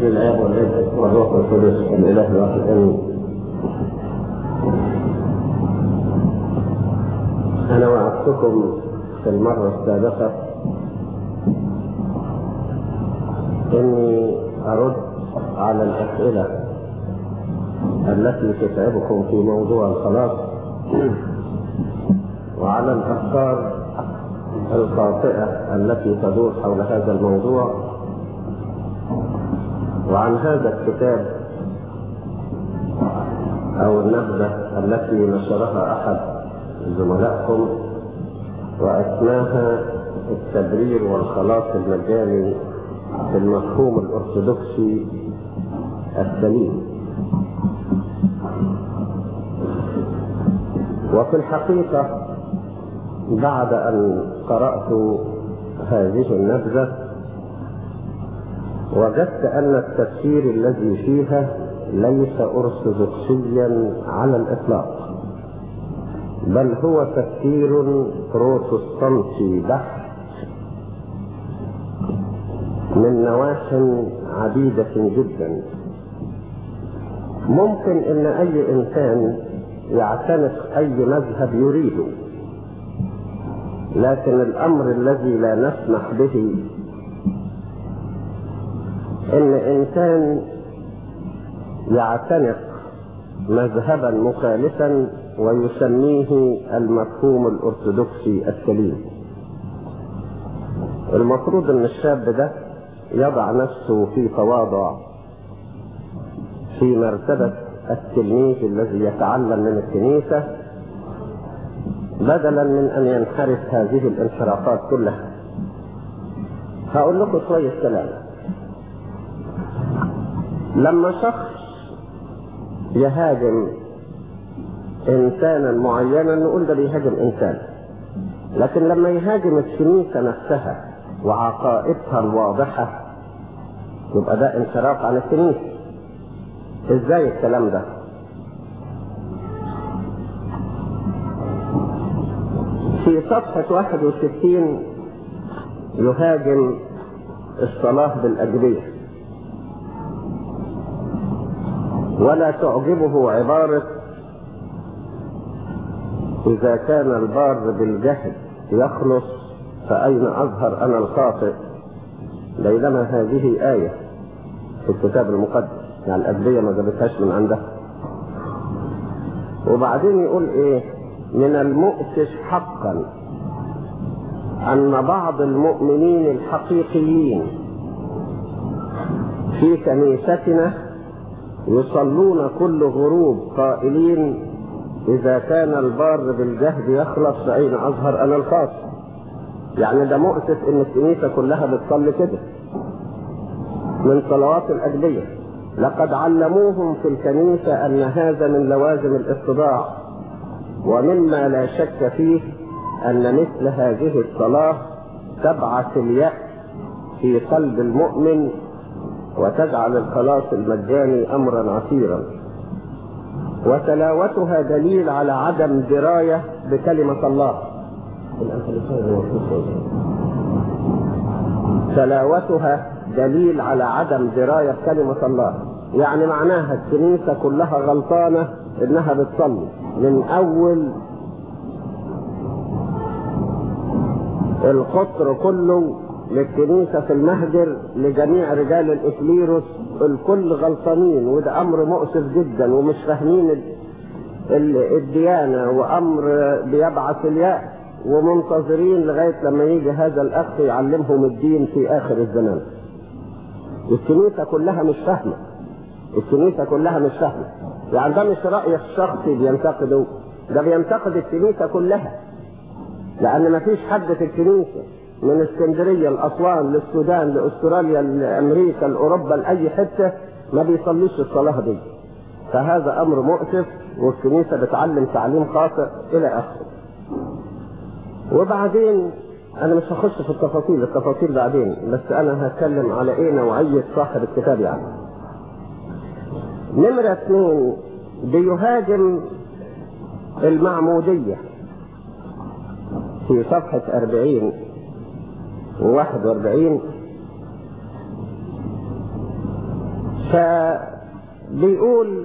بسم الله والابن والروح القدس الاله الواحد امين. انا وعدتكم في المره السابقه اني ارد على الاسئله التي تتعبكم في موضوع الخلاص وعلى الافكار الخاطئه التي تدور حول هذا الموضوع وعن هذا الكتاب او النبذه التي نشرها احد زملائكم واسماها التبرير والخلاص المجاني في المفهوم الارثوذكسي السليم وفي الحقيقه بعد ان قرات هذه النبذه وجدت أن التفسير الذي فيها ليس أرثوذكسيا على الإطلاق بل هو تفسير بروتستانتي بحت من نواح عديدة جدا ممكن ان اي انسان يعتنق اي مذهب يريده لكن الامر الذي لا نسمح به ان انسان يعتنق مذهبا مخالفا ويسميه المفهوم الارثوذكسي السليم المفروض ان الشاب ده يضع نفسه في تواضع في مرتبة التلميذ الذي يتعلم من الكنيسة بدلا من ان ينحرف هذه الانحرافات كلها هقول لكم شوية كلام لما شخص يهاجم انسانا معينا نقول ده بيهاجم انسان لكن لما يهاجم الكنيسه نفسها وعقائدها الواضحه يبقى ده انحراف عن الكنيسه ازاي الكلام ده في صفحة 61 يهاجم الصلاة بالأجبية ولا تعجبه عبارة إذا كان البار بالجهل يخلص فأين أظهر أنا الخاطئ بينما هذه آية في الكتاب المقدس يعني الأدبية ما جابتهاش من عندها وبعدين يقول إيه من المؤسف حقا أن بعض المؤمنين الحقيقيين في كنيستنا يصلون كل غروب قائلين إذا كان البار بالجهد يخلص فأين أظهر أنا الخاطئ يعني ده مؤسف إن الكنيسة كلها بتصلي كده من صلوات الأجبية لقد علموهم في الكنيسة أن هذا من لوازم الاتضاع ومما لا شك فيه أن مثل هذه الصلاة تبعث اليأس في قلب المؤمن وتجعل الخلاص المجاني امرا عسيرا وتلاوتها دليل على عدم درايه بكلمه الله تلاوتها دليل على عدم درايه بكلمه الله يعني معناها الكنيسه كلها غلطانه انها بتصلي من اول القطر كله للكنيسة في المهجر لجميع رجال الإكليروس الكل غلطانين وده أمر مؤسف جدا ومش فاهمين الديانة وأمر بيبعث اليأس ومنتظرين لغاية لما يجي هذا الأخ يعلمهم الدين في آخر الزمان الكنيسة كلها مش فاهمة الكنيسة كلها مش فاهمة يعني ده مش رأي الشخصي بينتقده ده بينتقد الكنيسة كلها لأن مفيش حد في الكنيسة من اسكندريه لاسوان للسودان لاستراليا لامريكا لاوروبا لاي حته ما بيصليش الصلاه دي فهذا امر مؤسف والكنيسه بتعلم تعليم خاطئ الى اخره وبعدين انا مش هخش في التفاصيل التفاصيل بعدين بس انا هتكلم على ايه نوعيه صاحب الكتاب يعني نمرة اثنين بيهاجم المعمودية في صفحة أربعين وواحد واربعين فبيقول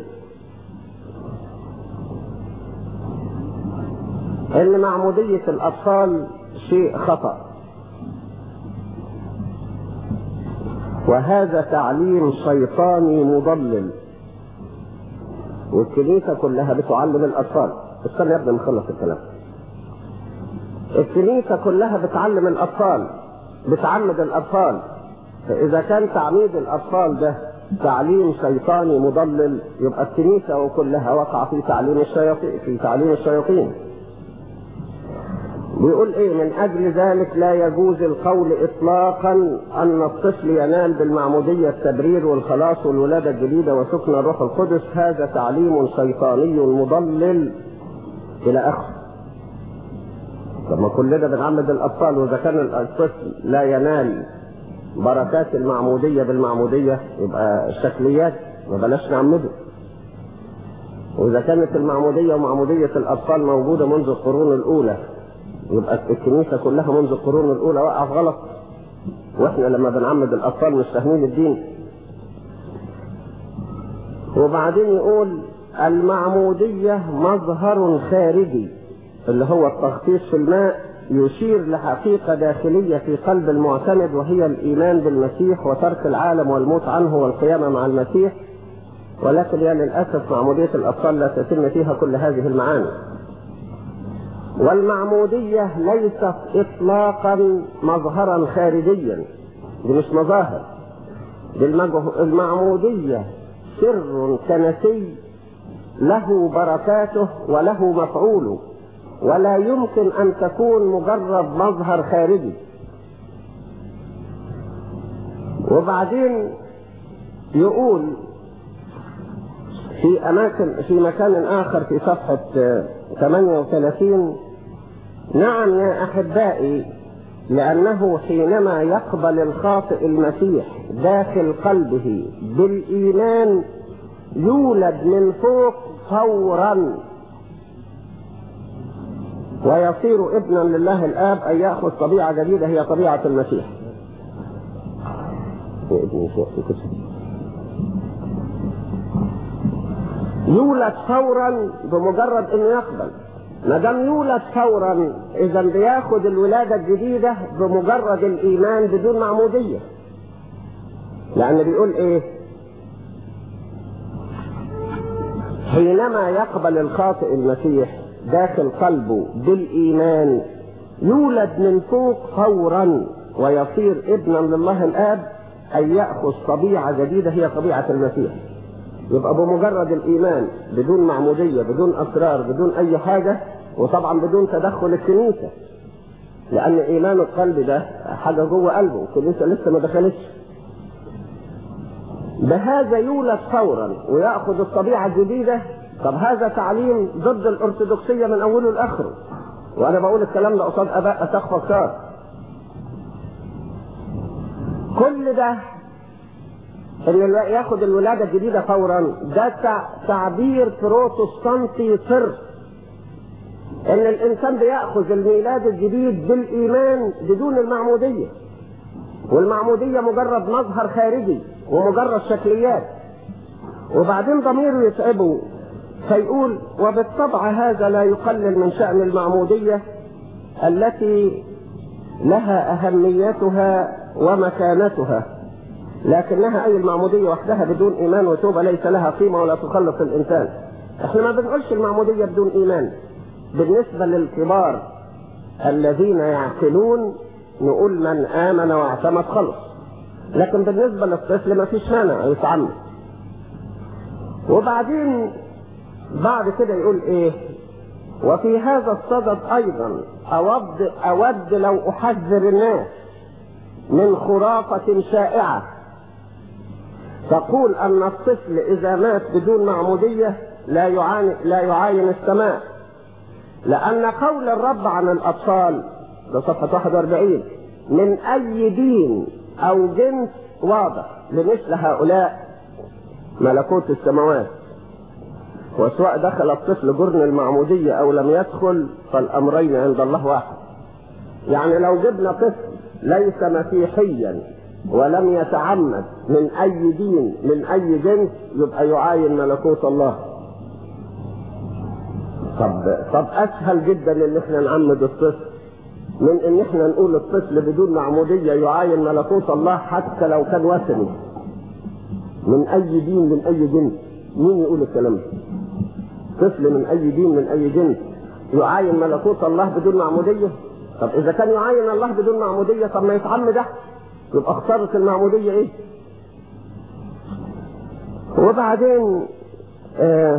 ان معمودية الاطفال شيء خطأ وهذا تعليم شيطاني مضلل والكنيسة كلها بتعلم الاطفال استنى يا ابني نخلص الكلام الكنيسة كلها بتعلم الاطفال بتعمد الاطفال فاذا كان تعميد الاطفال ده تعليم شيطاني مضلل يبقى الكنيسة وكلها وقع في تعليم الشياطين في تعليم الشياطين بيقول ايه من اجل ذلك لا يجوز القول اطلاقا ان الطفل ينال بالمعمودية التبرير والخلاص والولادة الجديدة وسكن الروح القدس هذا تعليم شيطاني مضلل الى اخره طب ما كلنا بنعمد الاطفال واذا كان الطفل لا ينال بركات المعمودية بالمعمودية يبقى شكليات ما بلاش نعمده واذا كانت المعمودية ومعمودية الاطفال موجودة منذ القرون الاولى يبقى الكنيسة كلها منذ القرون الأولى وقع في غلط وإحنا لما بنعمد الأطفال مش فاهمين الدين وبعدين يقول المعمودية مظهر خارجي اللي هو التغطيس في الماء يشير لحقيقة داخلية في قلب المعتمد وهي الإيمان بالمسيح وترك العالم والموت عنه والقيامة مع المسيح ولكن يعني للأسف معمودية الأطفال لا تتم فيها كل هذه المعاني والمعمودية ليست إطلاقا مظهرا خارجيا دي مش مظاهر دي المعمودية سر كنسي له بركاته وله مفعوله ولا يمكن أن تكون مجرد مظهر خارجي وبعدين يقول في أماكن في مكان آخر في صفحة 38 نعم يا أحبائي لأنه حينما يقبل الخاطئ المسيح داخل قلبه بالإيمان يولد من فوق فورا ويصير ابنا لله الآب أن يأخذ طبيعة جديدة هي طبيعة المسيح يولد فورا بمجرد انه يقبل ما دام يولد فورا اذا بياخد الولاده الجديده بمجرد الايمان بدون معموديه لان بيقول ايه حينما يقبل الخاطئ المسيح داخل قلبه بالايمان يولد من فوق فورا ويصير ابنا لله الاب ان ياخذ طبيعه جديده هي طبيعه المسيح يبقى بمجرد الايمان بدون معموديه بدون اسرار بدون اي حاجه وطبعا بدون تدخل الكنيسه لان ايمان القلب ده حاجه جوه قلبه الكنيسه لسه ما دخلتش بهذا يولد فورا وياخذ الطبيعه الجديده طب هذا تعليم ضد الارثوذكسيه من اوله لاخره وانا بقول الكلام ده قصاد اباء اساق فكار كل ده ان ياخد الولاده الجديده فورا ده تعبير بروتستانتي صرف ان الانسان بياخذ الميلاد الجديد بالايمان بدون المعموديه والمعموديه مجرد مظهر خارجي ومجرد شكليات وبعدين ضميره يتعبه فيقول وبالطبع هذا لا يقلل من شأن المعمودية التي لها أهميتها ومكانتها لكنها أي المعمودية وحدها بدون إيمان وتوبة ليس لها قيمة ولا تخلص الإنسان احنا ما بنقولش المعمودية بدون إيمان بالنسبة للكبار الذين يعقلون نقول من آمن واعتمد خلص لكن بالنسبة للطفل ما فيش مانع يتعمد وبعدين بعد كده يقول ايه وفي هذا الصدد ايضا اود اود لو احذر الناس من خرافة شائعة تقول ان الطفل اذا مات بدون معمودية لا يعاني لا يعاين السماء لان قول الرب عن الاطفال ده صفحة 41 من اي دين او جنس واضح لمثل هؤلاء ملكوت السماوات وسواء دخل الطفل جرن المعمودية او لم يدخل فالامرين عند الله واحد يعني لو جبنا طفل ليس مسيحيا ولم يتعمد من اي دين من اي جنس يبقى يعاين ملكوت الله طب طب اسهل جدا ان احنا نعمد الطفل من ان احنا نقول الطفل بدون معموديه يعاين ملكوت الله حتى لو كان وثني من اي دين من اي جنس مين يقول الكلام ده طفل من اي دين من اي جنس يعاين ملكوت الله بدون معموديه طب اذا كان يعاين الله بدون معموديه طب ما يتعمد احسن يبقى خساره المعموديه ايه وبعدين آه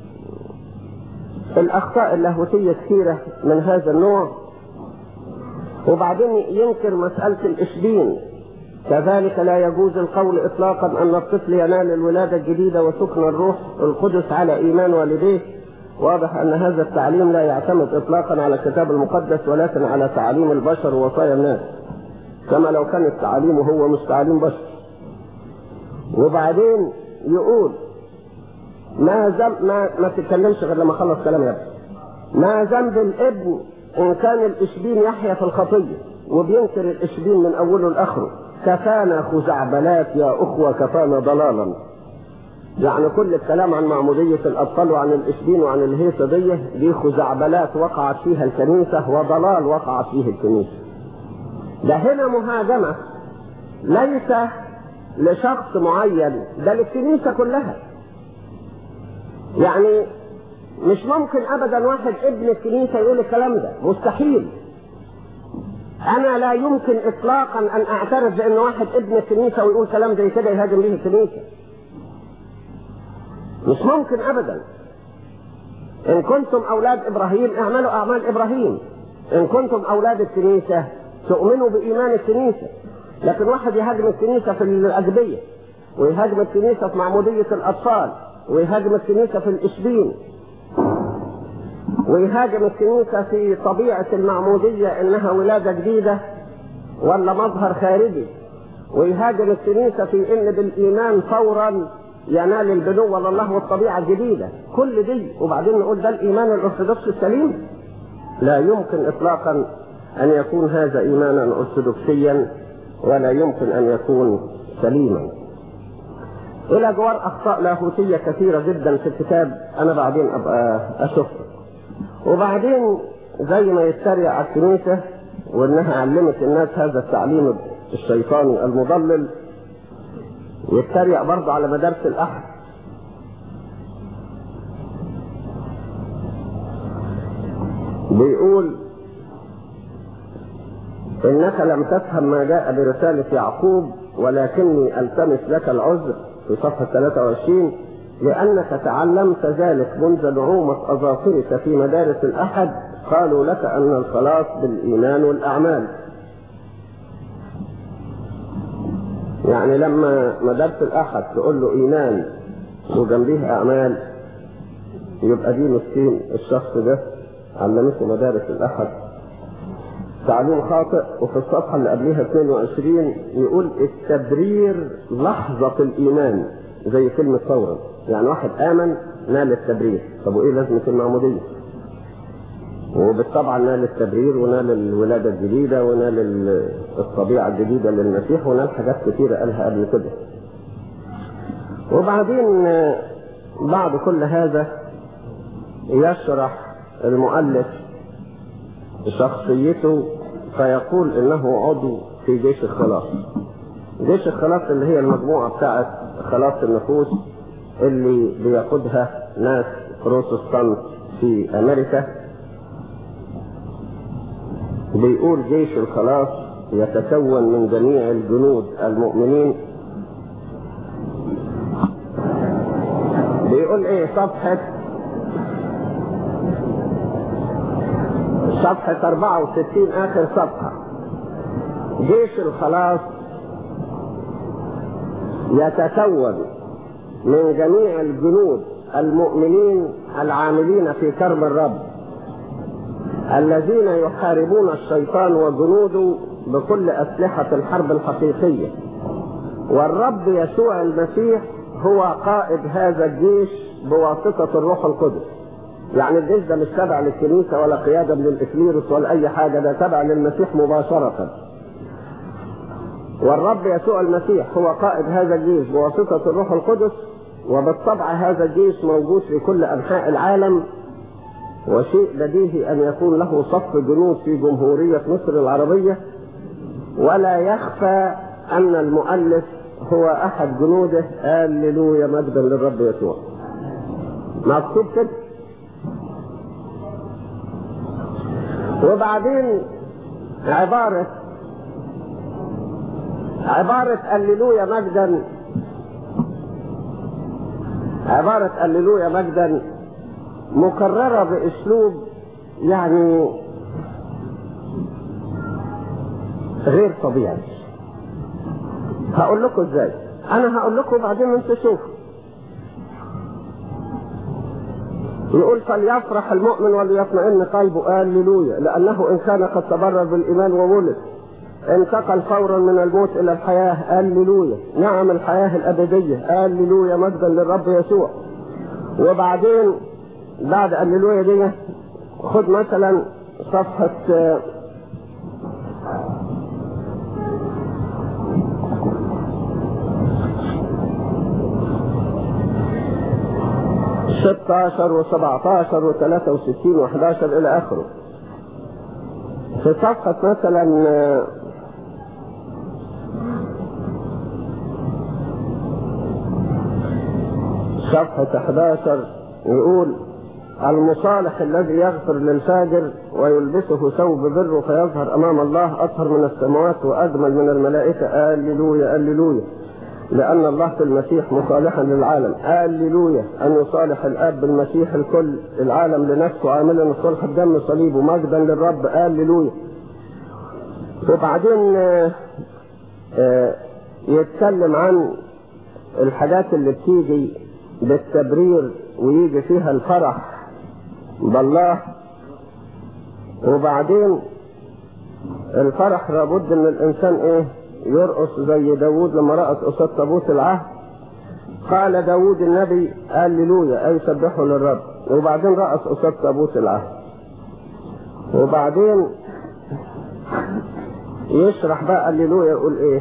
الاخطاء اللاهوتيه كثيره من هذا النوع وبعدين ينكر مساله الاشبين كذلك لا يجوز القول اطلاقا ان الطفل ينال الولاده الجديده وسكن الروح القدس على ايمان والديه واضح ان هذا التعليم لا يعتمد اطلاقا على الكتاب المقدس ولكن على تعاليم البشر ووصايا الناس كما لو كانت تعاليمه هو مش تعاليم بشر وبعدين يقول ما ذنب ما ما تتكلمش غير لما اخلص كلام يا ابني ما ذنب الابن ان كان الاشبين يحيا في الخطيه وبينكر الاشبين من اوله لاخره كفانا خزعبلات يا اخوه كفانا ضلالا يعني كل الكلام عن معمودية الأطفال وعن الإشبين وعن الهيصة دي دي خزعبلات وقعت فيها الكنيسة وضلال وقعت فيه الكنيسة. ده هنا مهاجمة ليس لشخص معين ده للكنيسة كلها. يعني مش ممكن أبدا واحد ابن الكنيسة يقول الكلام ده مستحيل. أنا لا يمكن إطلاقا أن أعترف بأن واحد ابن الكنيسة ويقول كلام زي كده يهاجم به الكنيسة. مش ممكن ابدا ان كنتم اولاد ابراهيم اعملوا اعمال ابراهيم ان كنتم اولاد الكنيسه تؤمنوا بايمان الكنيسه لكن واحد يهاجم الكنيسه في الاجبيه ويهاجم الكنيسه في معموديه الاطفال ويهاجم الكنيسه في الاشبين ويهاجم الكنيسه في طبيعه المعموديه انها ولاده جديده ولا مظهر خارجي ويهاجم الكنيسه في ان بالايمان فورا ينال البنوة لله والطبيعة الجديدة كل دي وبعدين نقول ده الإيمان الأرثوذكسي السليم لا يمكن إطلاقا أن يكون هذا إيمانا أرثوذكسيا ولا يمكن أن يكون سليما إلى جوار أخطاء لاهوتية كثيرة جدا في الكتاب أنا بعدين أبقى أشوفها وبعدين زي ما يتريق على الكنيسة وإنها علمت الناس هذا التعليم الشيطاني المضلل يتريق برضه على مدارس الأحد بيقول إنك لم تفهم ما جاء برسالة يعقوب ولكني ألتمس لك العذر في صفحة 23 لأنك تعلمت ذلك منذ نعومة أظافرك في مدارس الأحد قالوا لك أن الخلاص بالإيمان والأعمال يعني لما مدارس الأحد تقول له إيمان وجنبيه أعمال يبقى دي مسكين الشخص ده علمته مدارس الأحد تعليم خاطئ وفي الصفحة اللي قبليها 22 يقول التبرير لحظة الإيمان زي كلمة فورا يعني واحد آمن نال التبرير طب وإيه لازمة المعمودية؟ وبالطبع نال التبرير ونال الولادة الجديدة ونال الطبيعة الجديدة للمسيح ونال حاجات كثيرة قالها قبل كده وبعدين بعد كل هذا يشرح المؤلف شخصيته فيقول انه عضو في جيش الخلاص جيش الخلاص اللي هي المجموعة بتاعت خلاص النفوس اللي بيقودها ناس بروتستانت في امريكا بيقول جيش الخلاص يتكون من جميع الجنود المؤمنين بيقول ايه صفحة صفحة 64 اخر صفحة جيش الخلاص يتكون من جميع الجنود المؤمنين العاملين في كرب الرب الذين يحاربون الشيطان وجنوده بكل أسلحة الحرب الحقيقية والرب يسوع المسيح هو قائد هذا الجيش بواسطة الروح القدس يعني الجيش ده مش تابع للكنيسة ولا قيادة للإكليروس ولا أي حاجة ده تابع للمسيح مباشرة والرب يسوع المسيح هو قائد هذا الجيش بواسطة الروح القدس وبالطبع هذا الجيش موجود في كل أنحاء العالم وشيء بديهي أن يكون له صف جنود في جمهورية مصر العربية ولا يخفى أن المؤلف هو أحد جنوده هللويا مجدا للرب يسوع مكتوب كده وبعدين عبارة عبارة هللويا مجدا عبارة هللويا مجدا مكررة بأسلوب يعني غير طبيعي هقول لكم ازاي انا هقول لكم بعدين انتوا شوفوا يقول فليفرح المؤمن وليطمئن قلبه هللويا لانه ان كان قد تبرر بالايمان وولد انتقل فورا من الموت الى الحياه هللويا نعم الحياه الابديه هللويا مجدا للرب يسوع وبعدين بعد هللويا دي خد مثلا صفحه ستاشر وسبعتاشر وثلاثة وستين وحداشر إلى آخره في صفحة مثلا صفحة 11 يقول المصالح الذي يغفر للفاجر ويلبسه ثوب بره فيظهر أمام الله أطهر من السماوات وأجمل من الملائكة آللويا آللويا لأن الله في المسيح مصالحا للعالم هللويا أن يصالح الآب بالمسيح الكل العالم لنفسه عاملا الصلح بدم صليبه مجدا للرب هللويا وبعدين آه، آه، يتكلم عن الحاجات اللي بتيجي بالتبرير ويجي فيها الفرح بالله وبعدين الفرح لابد ان الانسان ايه يرقص زي داوود لما رقص قصاد تابوت العهد قال داوود النبي هللويا اي سبحوا للرب وبعدين رقص قصاد تابوت العهد وبعدين يشرح بقى هللويا يقول ايه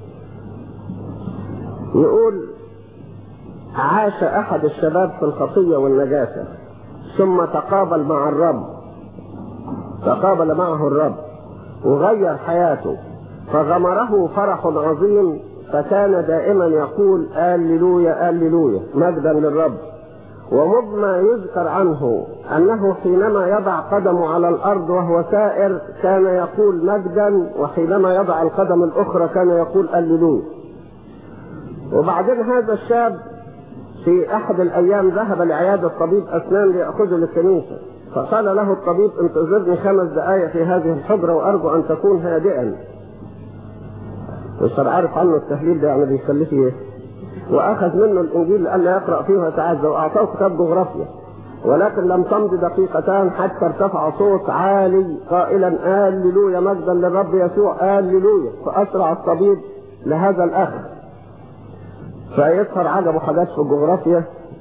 يقول عاش احد الشباب في الخطية والنجاسة ثم تقابل مع الرب تقابل معه الرب وغير حياته فغمره فرح عظيم فكان دائما يقول هللويا هللويا مجدا للرب ومما يذكر عنه انه حينما يضع قدمه على الارض وهو سائر كان يقول مجدا وحينما يضع القدم الاخرى كان يقول هللويا وبعدين هذا الشاب في احد الايام ذهب لعياده طبيب اسنان لياخذه للكنيسه فقال له الطبيب انتظرني خمس دقائق في هذه الحجره وارجو ان تكون هادئا وصار عارف عنه التهليل ده يعني بيخليه ايه واخذ منه الانجيل قال له يقرا فيه ويتعزى واعطاه كتاب جغرافيا ولكن لم تمض دقيقتان حتى ارتفع صوت عالي قائلا هللويا مجدا للرب يسوع هللويا فاسرع الطبيب لهذا الاخ فيظهر عجبه حاجات في الجغرافيا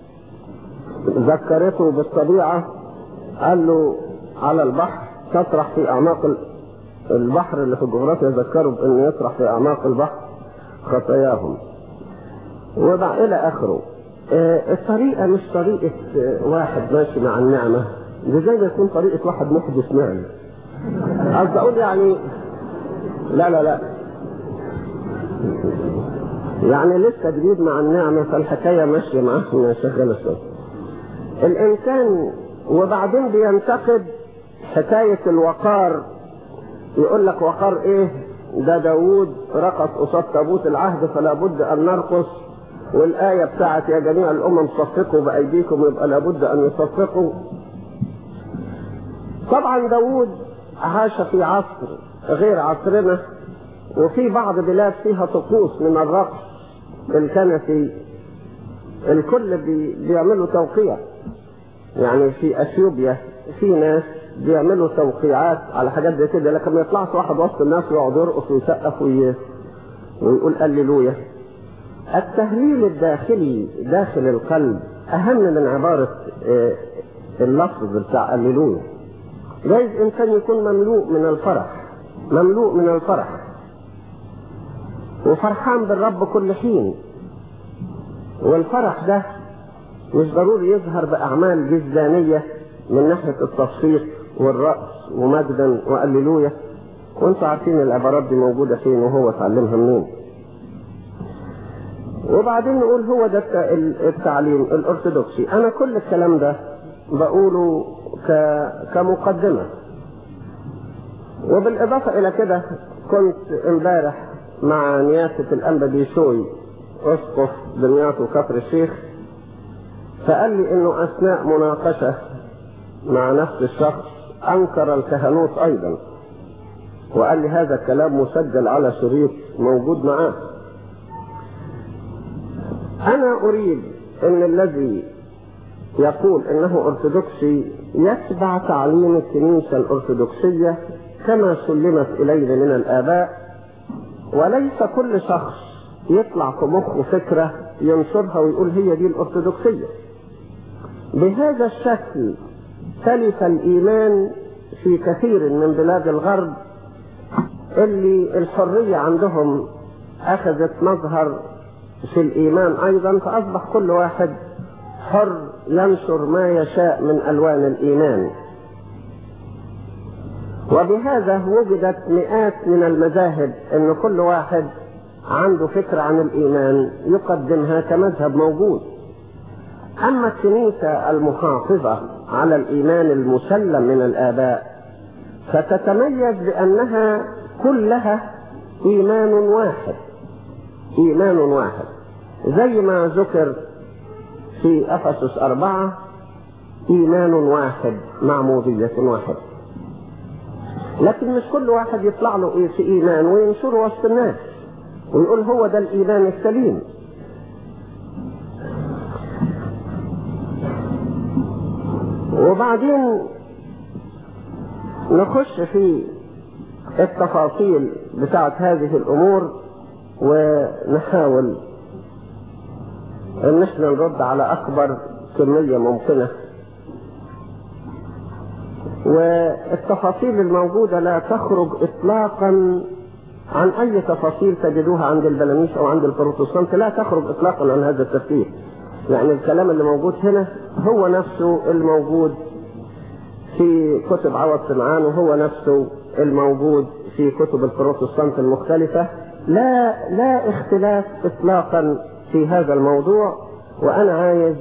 ذكرته بالطبيعه قال له على البحر تطرح في اعماق البحر اللي في الجغرافيا ذكروا بأن يطرح في أعماق البحر خطاياهم وبع إلى آخره آه الطريقة مش طريقة آه واحد ماشي مع النعمة دي زي ما يكون طريقة واحد محدث نعمة قصدي أقول يعني لا لا لا يعني لسه جديد مع النعمة فالحكاية ماشية معاه شغالة شوية الإنسان وبعدين بينتقد حكاية الوقار يقول لك وقار ايه ده داوود رقص قصاد تابوت العهد فلا بد ان نرقص والآية بتاعت يا جميع الأمم صفقوا بأيديكم يبقى لابد أن يصفقوا طبعا داوود عاش في عصر غير عصرنا وفي بعض بلاد فيها طقوس من الرقص الكنسي الكل بي بيعملوا توقيع يعني في اثيوبيا في ناس بيعملوا توقيعات على حاجات زي كده لكن ما يطلعش واحد وسط الناس ويقعد يرقص ويسقف وي... ويقول هللويا التهليل الداخلي داخل القلب اهم من عبارة اللفظ بتاع هللويا جايز انسان يكون مملوء من الفرح مملوء من الفرح وفرحان بالرب كل حين والفرح ده مش ضروري يظهر بأعمال جزدانية من ناحية التصفيق والرأس ومجدا وأللويا وانتوا عارفين العبارات دي موجودة فين وهو اتعلمها منين وبعدين نقول هو ده التعليم الأرثوذكسي أنا كل الكلام ده بقوله ك... كمقدمة وبالإضافة إلى كده كنت امبارح مع نياسة الأنبا بيشوي أسقف دمياط وكفر الشيخ فقال لي إنه أثناء مناقشة مع نفس الشخص أنكر الكهنوت أيضا وقال لي هذا الكلام مسجل على شريط موجود معاه أنا أريد أن الذي يقول انه ارثوذكسي يتبع تعليم الكنيسة الارثوذكسية كما سلمت الينا من الاباء وليس كل شخص يطلع في مخه فكرة ينشرها ويقول هي دي الارثوذكسية بهذا الشكل تلف الايمان في كثير من بلاد الغرب اللي الحرية عندهم اخذت مظهر في الايمان ايضا فاصبح كل واحد حر ينشر ما يشاء من الوان الايمان وبهذا وجدت مئات من المذاهب ان كل واحد عنده فكرة عن الايمان يقدمها كمذهب موجود اما الكنيسة المحافظة على الايمان المسلم من الاباء فتتميز بانها كلها ايمان واحد ايمان واحد زي ما ذكر في افسس اربعة ايمان واحد معمودية واحدة لكن مش كل واحد يطلع له إيه في ايمان وينشره وسط الناس ويقول هو ده الايمان السليم وبعدين نخش في التفاصيل بتاعت هذه الامور ونحاول ان احنا نرد على اكبر كمية ممكنة والتفاصيل الموجودة لا تخرج اطلاقا عن اي تفاصيل تجدوها عند البلاميس او عند البروتستانت لا تخرج اطلاقا عن هذا التفكير يعني الكلام اللي موجود هنا هو نفسه الموجود في كتب عوض سمعان وهو نفسه الموجود في كتب البروتستانت المختلفة لا لا اختلاف اطلاقا في هذا الموضوع وانا عايز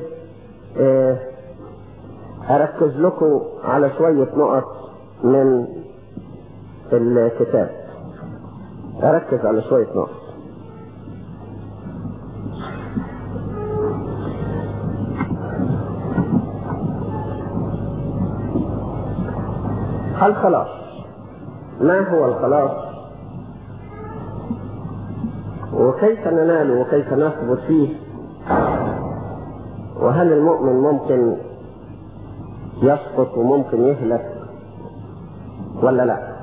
اركز لكم على شوية نقط من الكتاب اركز على شوية نقط الخلاص ما هو الخلاص وكيف نناله وكيف نثبت فيه وهل المؤمن ممكن يسقط وممكن يهلك ولا لا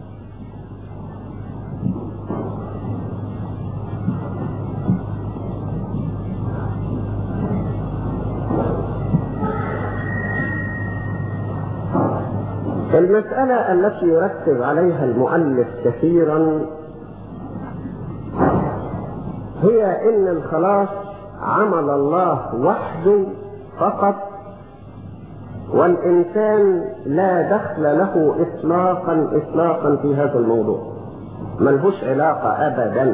المسألة التي يركز عليها المؤلف كثيرا هي ان الخلاص عمل الله وحده فقط والانسان لا دخل له اطلاقا اطلاقا في هذا الموضوع ملهوش علاقة ابدا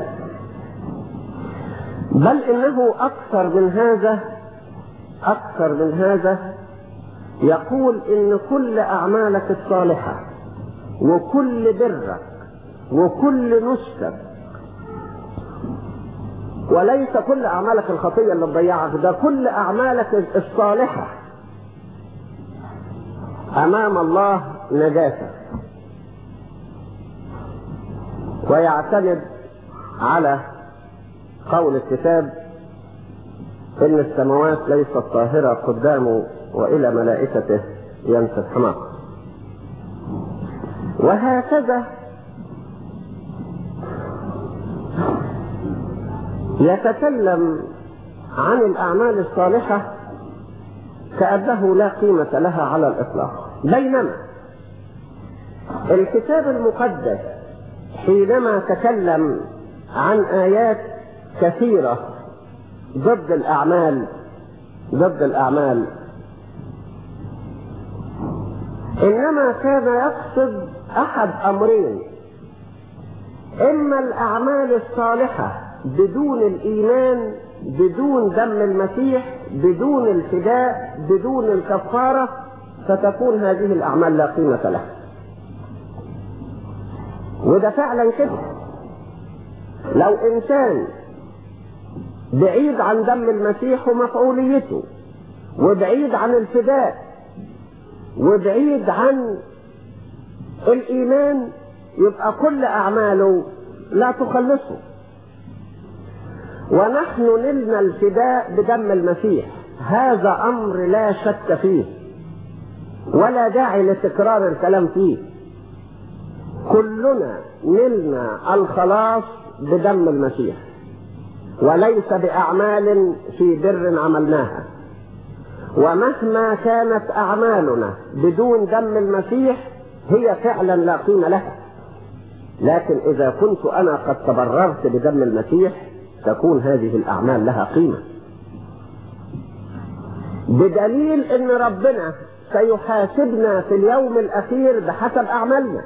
بل انه اكثر من هذا اكثر من هذا يقول ان كل اعمالك الصالحة وكل برك وكل نسكك وليس كل اعمالك الخطيه اللي تضيعك ده كل اعمالك الصالحه امام الله نجاسه ويعتمد على قول الكتاب ان السماوات ليست طاهره قدامه والى ملائكته ينسب حماقه وهكذا يتكلم عن الأعمال الصالحة كأنه لا قيمة لها على الإطلاق بينما الكتاب المقدس حينما تكلم عن آيات كثيرة ضد الأعمال ضد الأعمال إنما كان يقصد أحد أمرين إما الأعمال الصالحة بدون الإيمان بدون دم المسيح بدون الفداء بدون الكفارة فتكون هذه الأعمال لا قيمة لها وده فعلا كده لو إنسان بعيد عن دم المسيح ومفعوليته وبعيد عن الفداء وبعيد عن الإيمان يبقى كل أعماله لا تخلصه ونحن نلنا الفداء بدم المسيح هذا أمر لا شك فيه ولا داعي لتكرار الكلام فيه كلنا نلنا الخلاص بدم المسيح وليس بأعمال في بر عملناها ومهما كانت أعمالنا بدون دم المسيح هي فعلا لا قيمة لها لكن إذا كنت أنا قد تبررت بدم المسيح تكون هذه الأعمال لها قيمة بدليل أن ربنا سيحاسبنا في اليوم الأخير بحسب أعمالنا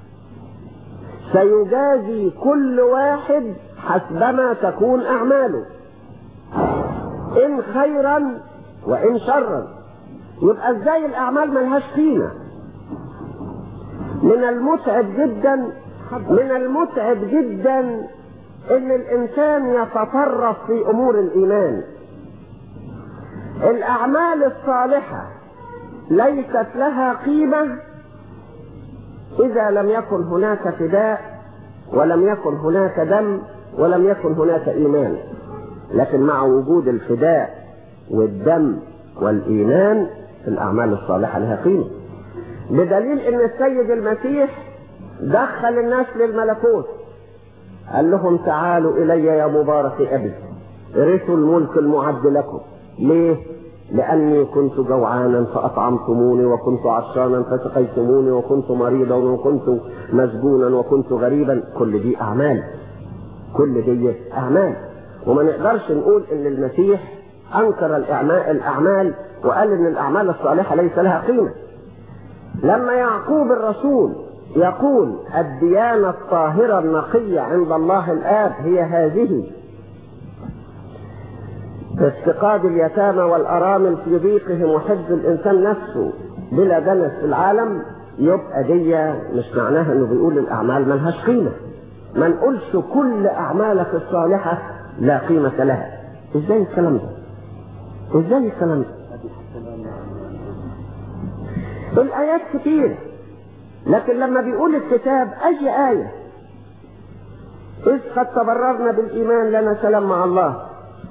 سيجازي كل واحد حسبما تكون أعماله إن خيرا وإن شرا يبقى إزاي الأعمال ملهاش قيمة من المتعب جدا من المتعب جدا ان الانسان يتطرف في امور الايمان الاعمال الصالحه ليست لها قيمه اذا لم يكن هناك فداء ولم يكن هناك دم ولم يكن هناك ايمان لكن مع وجود الفداء والدم والايمان الاعمال الصالحه لها قيمه بدليل ان السيد المسيح دخل الناس للملكوت قال لهم تعالوا الي يا مبارك ابي ارثوا الملك المعد لكم ليه لاني كنت جوعانا فاطعمتموني وكنت عطشانا فسقيتموني وكنت مريضا وكنت مسجونا وكنت غريبا كل دي اعمال كل دي اعمال وما نقدرش نقول ان المسيح انكر الاعمال الاعمال وقال ان الاعمال الصالحه ليس لها قيمه لما يعقوب الرسول يقول الديانة الطاهرة النقية عند الله الآب هي هذه افتقاد اليتامى والأرامل في ضيقهم وحفظ الإنسان نفسه بلا دنس في العالم يبقى دي مش معناها انه بيقول الاعمال ملهاش قيمه ما نقولش كل اعمالك الصالحه لا قيمه لها ازاي الكلام ده ازاي الكلام ده الآيات كتير لكن لما بيقول الكتاب أي آية إذ قد تبررنا بالإيمان لنا سلام مع الله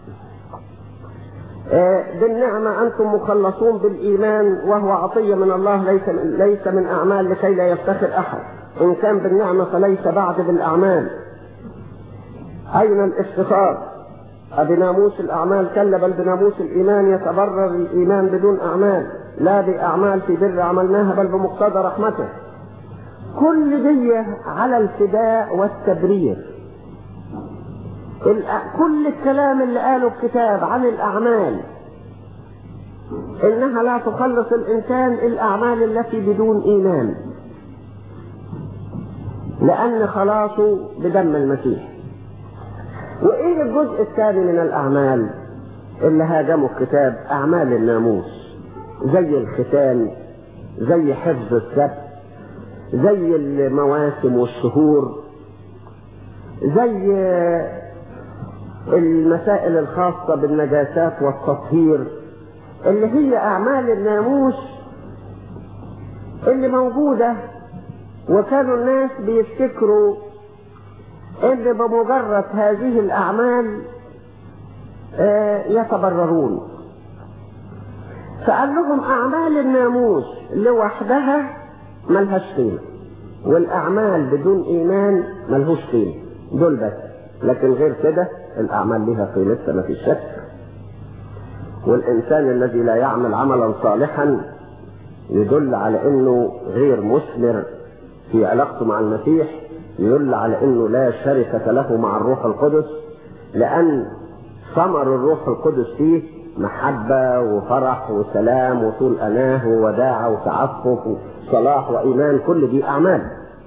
آه بالنعمة أنتم مخلصون بالإيمان وهو عطية من الله ليس من, ليس من أعمال لكي لا يفتخر أحد إن كان بالنعمة فليس بعد بالأعمال أين الافتخار بناموس الأعمال كلا بل بناموس الإيمان يتبرر الإيمان بدون أعمال لا بأعمال في بر عملناها بل بمقتضى رحمته كل دي على الفداء والتبرير كل الكلام اللي قاله الكتاب عن الأعمال إنها لا تخلص الإنسان الأعمال التي بدون إيمان لأن خلاصه بدم المسيح وإيه الجزء الثاني من الأعمال اللي هاجموا الكتاب أعمال الناموس زي الختان زي حفظ السبت زي المواسم والشهور زي المسائل الخاصة بالنجاسات والتطهير اللي هي أعمال الناموس اللي موجودة وكانوا الناس بيفتكروا ان بمجرد هذه الأعمال يتبررون فقال لهم أعمال الناموس لوحدها ملهاش قيمة والأعمال بدون إيمان ملهوش قيمة دول بس لكن غير كده الأعمال لها قيمتها ما فيش شك والإنسان الذي لا يعمل عملا صالحا يدل على أنه غير مثمر في علاقته مع المسيح يدل على انه لا شركة له مع الروح القدس لان ثمر الروح القدس فيه محبة وفرح وسلام وطول أناه ووداعة وتعفف وصلاح وإيمان كل دي أعمال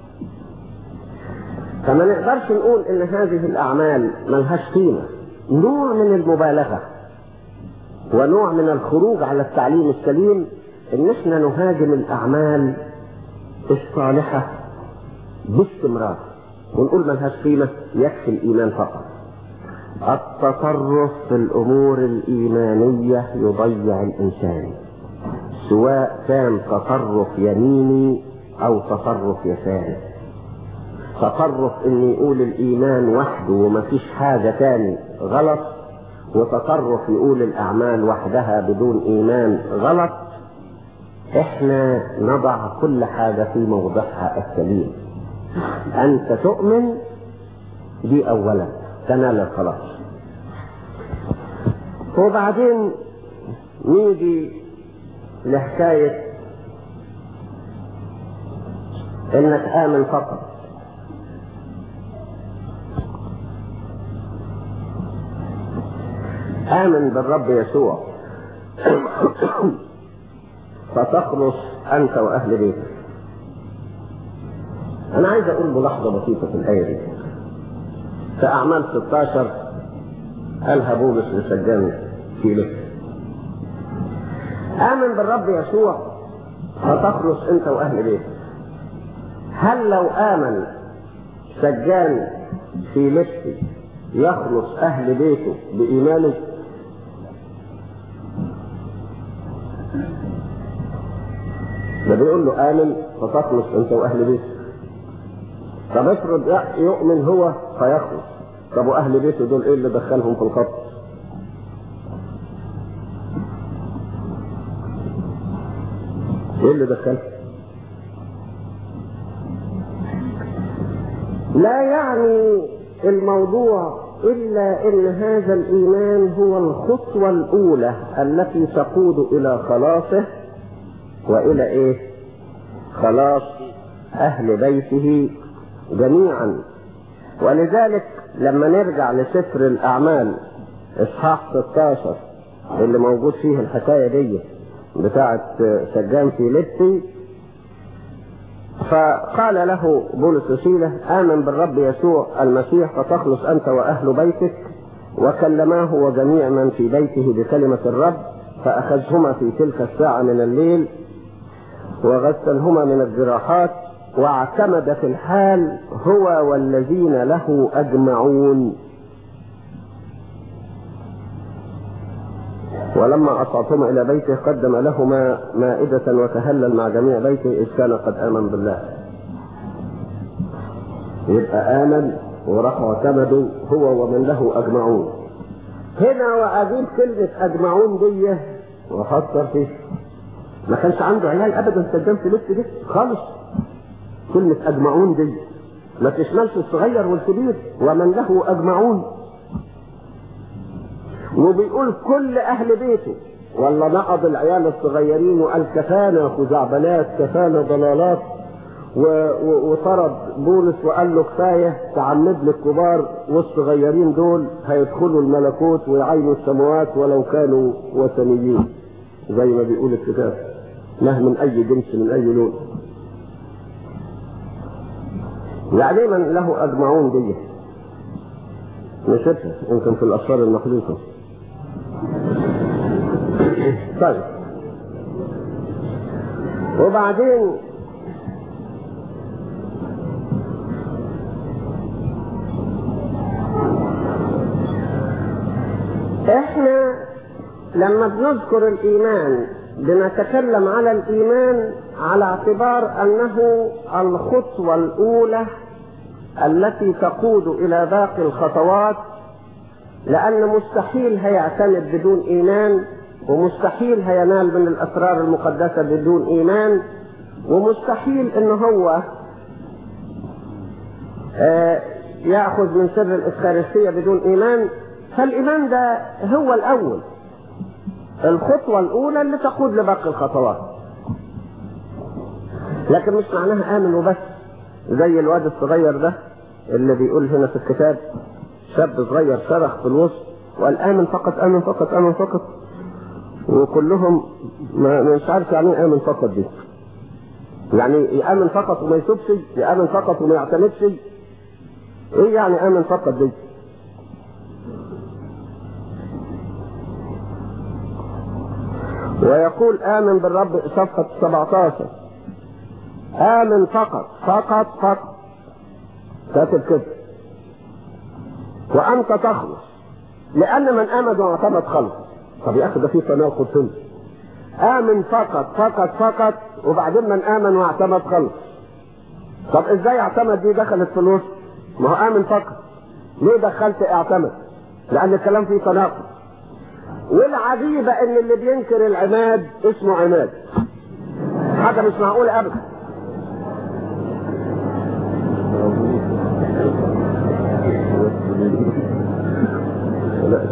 فما نقدرش نقول إن هذه الأعمال ملهاش قيمة نوع من المبالغة ونوع من الخروج على التعليم السليم إن إحنا نهاجم الأعمال الصالحة باستمرار ونقول ملهاش قيمة يكفي الإيمان فقط التصرف في الامور الايمانيه يضيع الانسان سواء كان تصرف يميني او تصرف يساري تصرف ان يقول الايمان وحده ومفيش حاجه تاني غلط وتصرف يقول الاعمال وحدها بدون ايمان غلط احنا نضع كل حاجه في موضعها السليم انت تؤمن دي اولا تنال الخلاص وبعدين نيجي لحكاية انك امن فقط امن بالرب يسوع فتخلص انت واهل بيتك انا عايز اقول ملاحظة بسيطة في الاية دي في اعمال 16 قالها بولس لسجان فيليب آمن بالرب يسوع فتخلص أنت وأهل بيتك هل لو آمن سجان فيليبسي يخلص أهل بيته بإيمانه ده بيقول له آمن فتخلص أنت وأهل بيتك طب افرض يؤمن هو فيخلص طب واهل بيته دول ايه اللي دخلهم في الخط ايه اللي دخلهم لا يعني الموضوع الا ان هذا الايمان هو الخطوه الاولى التي تقود الى خلاصه والى ايه خلاص اهل بيته جميعا ولذلك لما نرجع لسفر الأعمال إصحاح 16 اللي موجود فيه الحكاية دي بتاعة سجان فيليبسي فقال له بولس وسيلة آمن بالرب يسوع المسيح فتخلص أنت وأهل بيتك وكلماه وجميع من في بيته بكلمة الرب فأخذهما في تلك الساعة من الليل وغسلهما من الجراحات واعتمد في الحال هو والذين له اجمعون ولما اصعدهما الى بيته قدم لهما مائدة وتهلل مع جميع بيته اذ كان قد امن بالله يبقى امن وراح واعتمدوا هو ومن له اجمعون هنا واجيب كلمة اجمعون دي وافكر فيه ما كانش عنده عيال ابدا سجان في لبس ده خالص كلمة أجمعون دي ما تشملش الصغير والكبير ومن له أجمعون وبيقول كل أهل بيته ولا نقض العيال الصغيرين وقال كفانا خزعبلات كفانا ضلالات و... و... وطرد بولس وقال له كفايه تعمد للكبار والصغيرين دول هيدخلوا الملكوت ويعينوا السماوات ولو كانوا وثنيين زي ما بيقول الكتاب له من اي جنس من اي لون يعني من له أجمعون دي نسيتها يمكن في الأسفار المخلوقة طيب وبعدين احنا لما بنذكر الايمان بنتكلم على الايمان على اعتبار انه الخطوه الاولى التي تقود الى باقي الخطوات لان مستحيل هيعتمد بدون ايمان ومستحيل هينال من الاسرار المقدسه بدون ايمان ومستحيل ان هو ياخذ من سر الافخارستيه بدون ايمان فالايمان ده هو الاول الخطوه الاولى اللي تقود لباقي الخطوات لكن مش معناها امن وبس زي الواد الصغير ده اللي بيقول هنا في الكتاب شاب صغير صرخ في الوسط وقال آمن فقط آمن فقط آمن فقط وكلهم ما مش عارف يعني ايه آمن فقط دي يعني يآمن فقط وما يسوبش يآمن فقط وما يعتمدش ايه يعني آمن فقط دي ويقول آمن بالرب صفحة 17 آمن فقط فقط فقط كاتب كده وأنت تخلص لأن من آمن واعتمد خلص طب يا أخي ده في تناقض هنا آمن فقط فقط فقط وبعدين من آمن واعتمد خلص طب ازاي اعتمد دي دخلت في الوسط ما هو آمن فقط ليه دخلت اعتمد لأن الكلام فيه تناقض والعجيبة ان اللي بينكر العماد اسمه عماد حاجة مش معقولة ابدا لا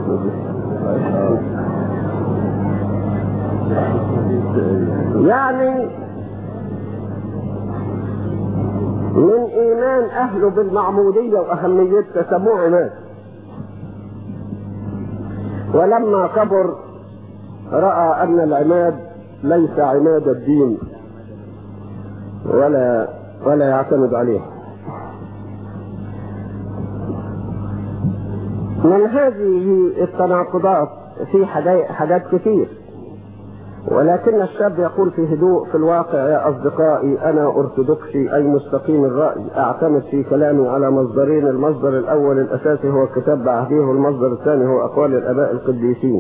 يعني من ايمان اهله بالمعمودية واهميتها سموه عماد ولما كبر رأى أن العماد ليس عماد الدين ولا ولا يعتمد عليه من هذه التناقضات في حاجات كثير ولكن الشاب يقول في هدوء في الواقع يا أصدقائي أنا أرثوذكسي أي مستقيم الرأي أعتمد في كلامي على مصدرين المصدر الأول الأساسي هو الكتاب بعهديه والمصدر الثاني هو أقوال الآباء القديسين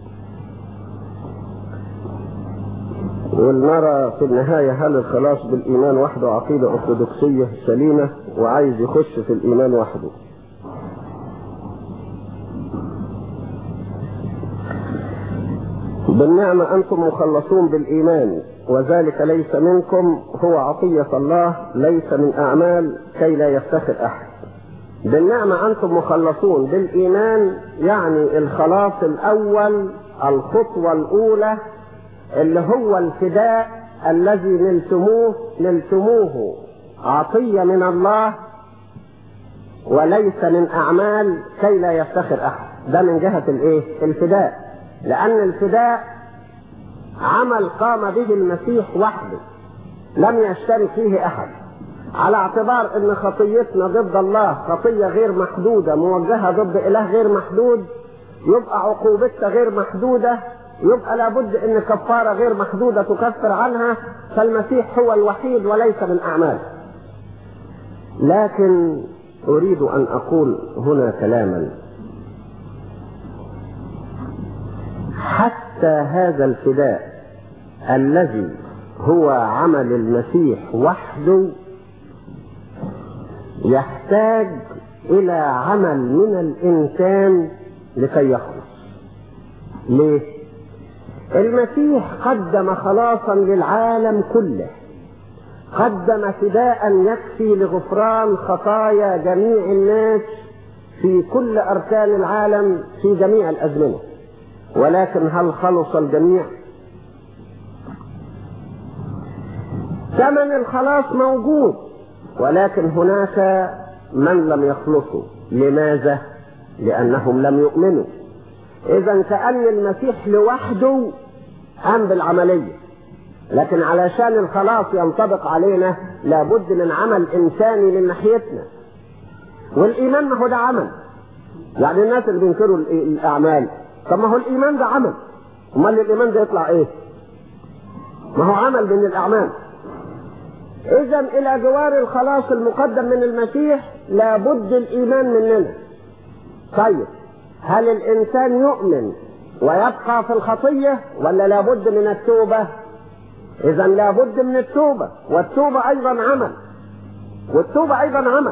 ولنرى في النهاية هل الخلاص بالإيمان وحده عقيدة أرثوذكسية سليمة وعايز يخش في الإيمان وحده بالنعمة أنتم مخلصون بالإيمان وذلك ليس منكم هو عطية الله ليس من أعمال كي لا يفتخر أحد بالنعمة أنتم مخلصون بالإيمان يعني الخلاص الأول الخطوة الأولى اللي هو الفداء الذي نلتموه نلتموه عطية من الله وليس من أعمال كي لا يفتخر أحد ده من جهة الإيه؟ الفداء لأن الفداء عمل قام به المسيح وحده لم يشترك فيه أحد على اعتبار أن خطيتنا ضد الله خطية غير محدودة موجهة ضد إله غير محدود يبقى عقوبتها غير محدودة يبقى لابد أن كفارة غير محدودة تكفر عنها فالمسيح هو الوحيد وليس من أعمال لكن أريد أن أقول هنا كلاما حتى هذا الفداء الذي هو عمل المسيح وحده يحتاج الى عمل من الانسان لكي يخلص ليه المسيح قدم خلاصا للعالم كله قدم فداء يكفي لغفران خطايا جميع الناس في كل اركان العالم في جميع الازمنه ولكن هل خلص الجميع ثمن الخلاص موجود ولكن هناك من لم يخلصوا لماذا لانهم لم يؤمنوا اذا كان المسيح لوحده قام بالعمليه لكن علشان الخلاص ينطبق علينا لابد من عمل انساني من ناحيتنا والايمان ما هو ده عمل يعني الناس اللي بينكروا الاعمال طب ما هو الايمان ده عمل امال الايمان ده يطلع ايه ما هو عمل من الاعمال اذا الى جوار الخلاص المقدم من المسيح لابد الايمان مننا طيب هل الانسان يؤمن ويبقى في الخطيه ولا لابد من التوبه اذا لابد من التوبه والتوبه ايضا عمل والتوبه ايضا عمل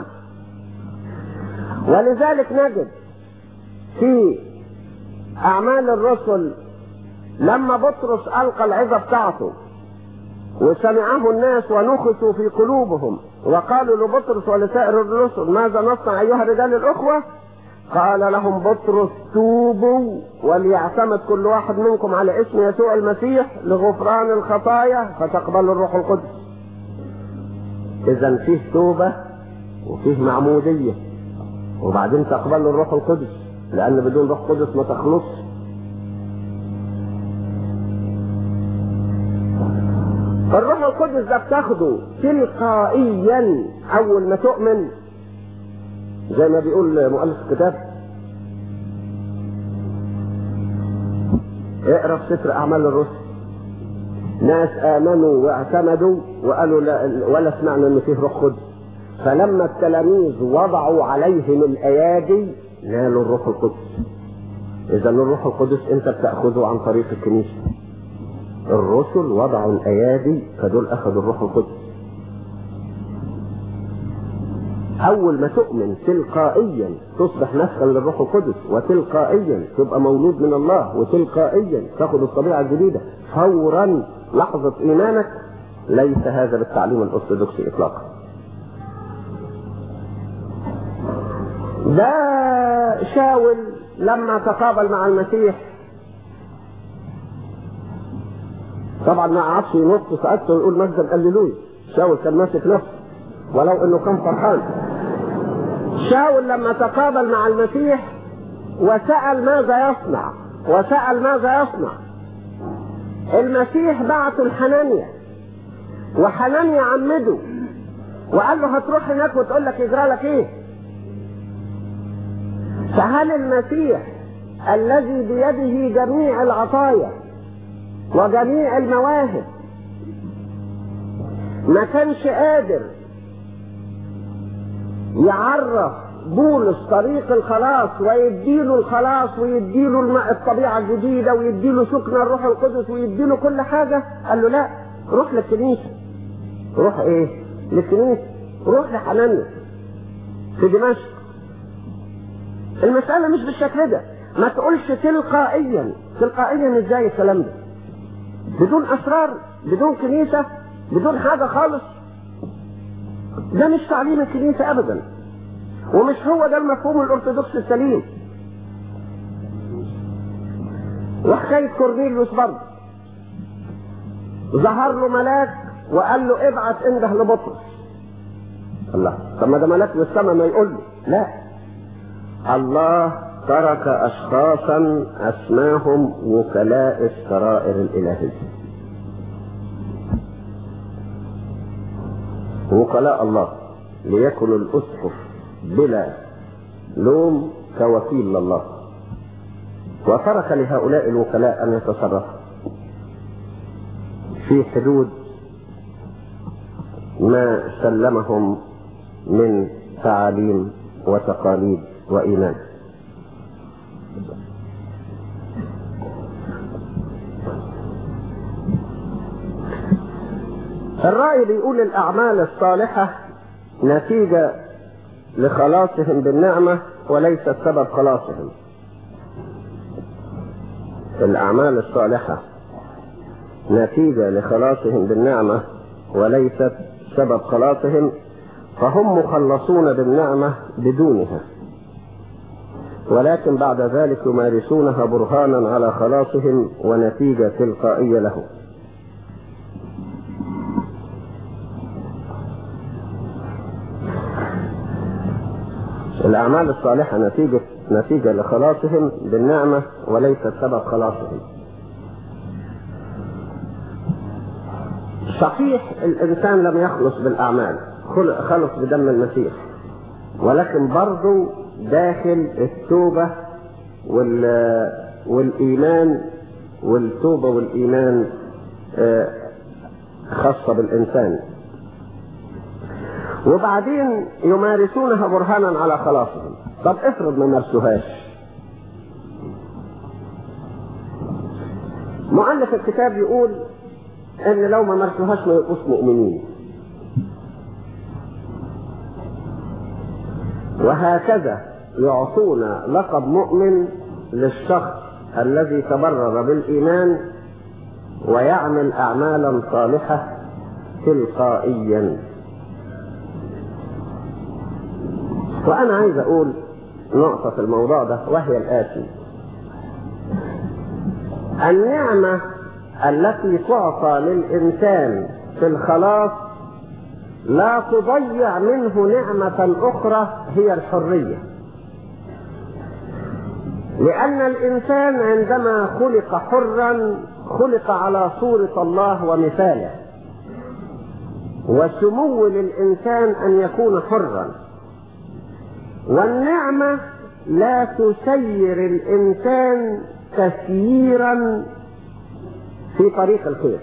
ولذلك نجد في أعمال الرسل لما بطرس ألقى العظة بتاعته وسمعه الناس ونخسوا في قلوبهم وقالوا لبطرس ولسائر الرسل ماذا نصنع أيها الرجال الأخوة قال لهم بطرس توبوا وليعتمد كل واحد منكم على اسم يسوع المسيح لغفران الخطايا فتقبلوا الروح القدس اذا فيه توبة وفيه معمودية وبعدين تقبل الروح القدس لان بدون روح قدس ما تخلصش الروح القدس ده بتاخده تلقائيا اول ما تؤمن زي ما بيقول مؤلف الكتاب اقرا في سفر اعمال الرسل ناس امنوا واعتمدوا وقالوا لا ولا سمعنا ان فيه روح قدس فلما التلاميذ وضعوا عليهم الايادي نالوا الروح القدس اذا الروح القدس انت بتاخذه عن طريق الكنيسه الرسل وضعوا الايادي فدول اخذوا الروح القدس اول ما تؤمن تلقائيا تصبح نسخا للروح القدس وتلقائيا تبقى مولود من الله وتلقائيا تاخذ الطبيعه الجديده فورا لحظه ايمانك ليس هذا بالتعليم الارثوذكسي اطلاقا ده شاول لما تقابل مع المسيح طبعا ما عرفش ينط ساعته ويقول مجدا هللويا شاول كان ماسك نفسه ولو انه كان فرحان شاول لما تقابل مع المسيح وسأل ماذا يصنع وسأل ماذا يصنع المسيح بعته لحنانيا وحنانيا عمده وقال له هتروح هناك وتقول لك يجرى لك ايه فهل المسيح الذي بيده جميع العطايا وجميع المواهب ما كانش قادر يعرف بولس طريق الخلاص ويديله الخلاص ويديله الطبيعة الجديدة ويديله سكن الروح القدس ويديله كل حاجة قال له لا روح للكنيسة روح ايه للكنيسة روح لحنانيا في دمشق المسألة مش بالشكل ده ما تقولش تلقائيا تلقائيا ازاي الكلام ده بدون اسرار بدون كنيسة بدون حاجة خالص ده مش تعليم الكنيسة ابدا ومش هو ده المفهوم الارثوذكسي السليم وحكاية كورنيليوس برضه ظهر له ملاك وقال له ابعت انده لبطرس الله طب ما ده ملاك من السماء ما يقول له لا الله ترك اشخاصا اسماهم وكلاء السرائر الالهيه وكلاء الله ليكن الاسقف بلا لوم كوكيل لله وترك لهؤلاء الوكلاء ان يتصرفوا في حدود ما سلمهم من تعاليم وتقاليد وايمان الرأي بيقول الأعمال الصالحة نتيجة لخلاصهم بالنعمة وليست سبب خلاصهم الأعمال الصالحة نتيجة لخلاصهم بالنعمة وليست سبب خلاصهم فهم مخلصون بالنعمة بدونها ولكن بعد ذلك يمارسونها برهانا على خلاصهم ونتيجة تلقائية له الأعمال الصالحة نتيجة نتيجة لخلاصهم بالنعمة وليست سبب خلاصهم. صحيح الإنسان لم يخلص بالأعمال، خلص بدم المسيح. ولكن برضه داخل التوبة وال والإيمان والتوبة والإيمان خاصة بالإنسان وبعدين يمارسونها برهانا على خلاصهم طب افرض ما مارسوهاش مؤلف الكتاب يقول ان لو ما مارسوهاش ما يبقوش مؤمنين وهكذا يعطون لقب مؤمن للشخص الذي تبرر بالايمان ويعمل اعمالا صالحه تلقائيا وأنا عايز أقول نقطة في الموضوع ده وهي الآتي النعمة التي تعطى للإنسان في الخلاص لا تضيع منه نعمة أخرى هي الحرية لأن الإنسان عندما خلق حرا خلق على صورة الله ومثاله وسمو للإنسان أن يكون حرا والنعمة لا تسير الإنسان تسييرا في طريق الخير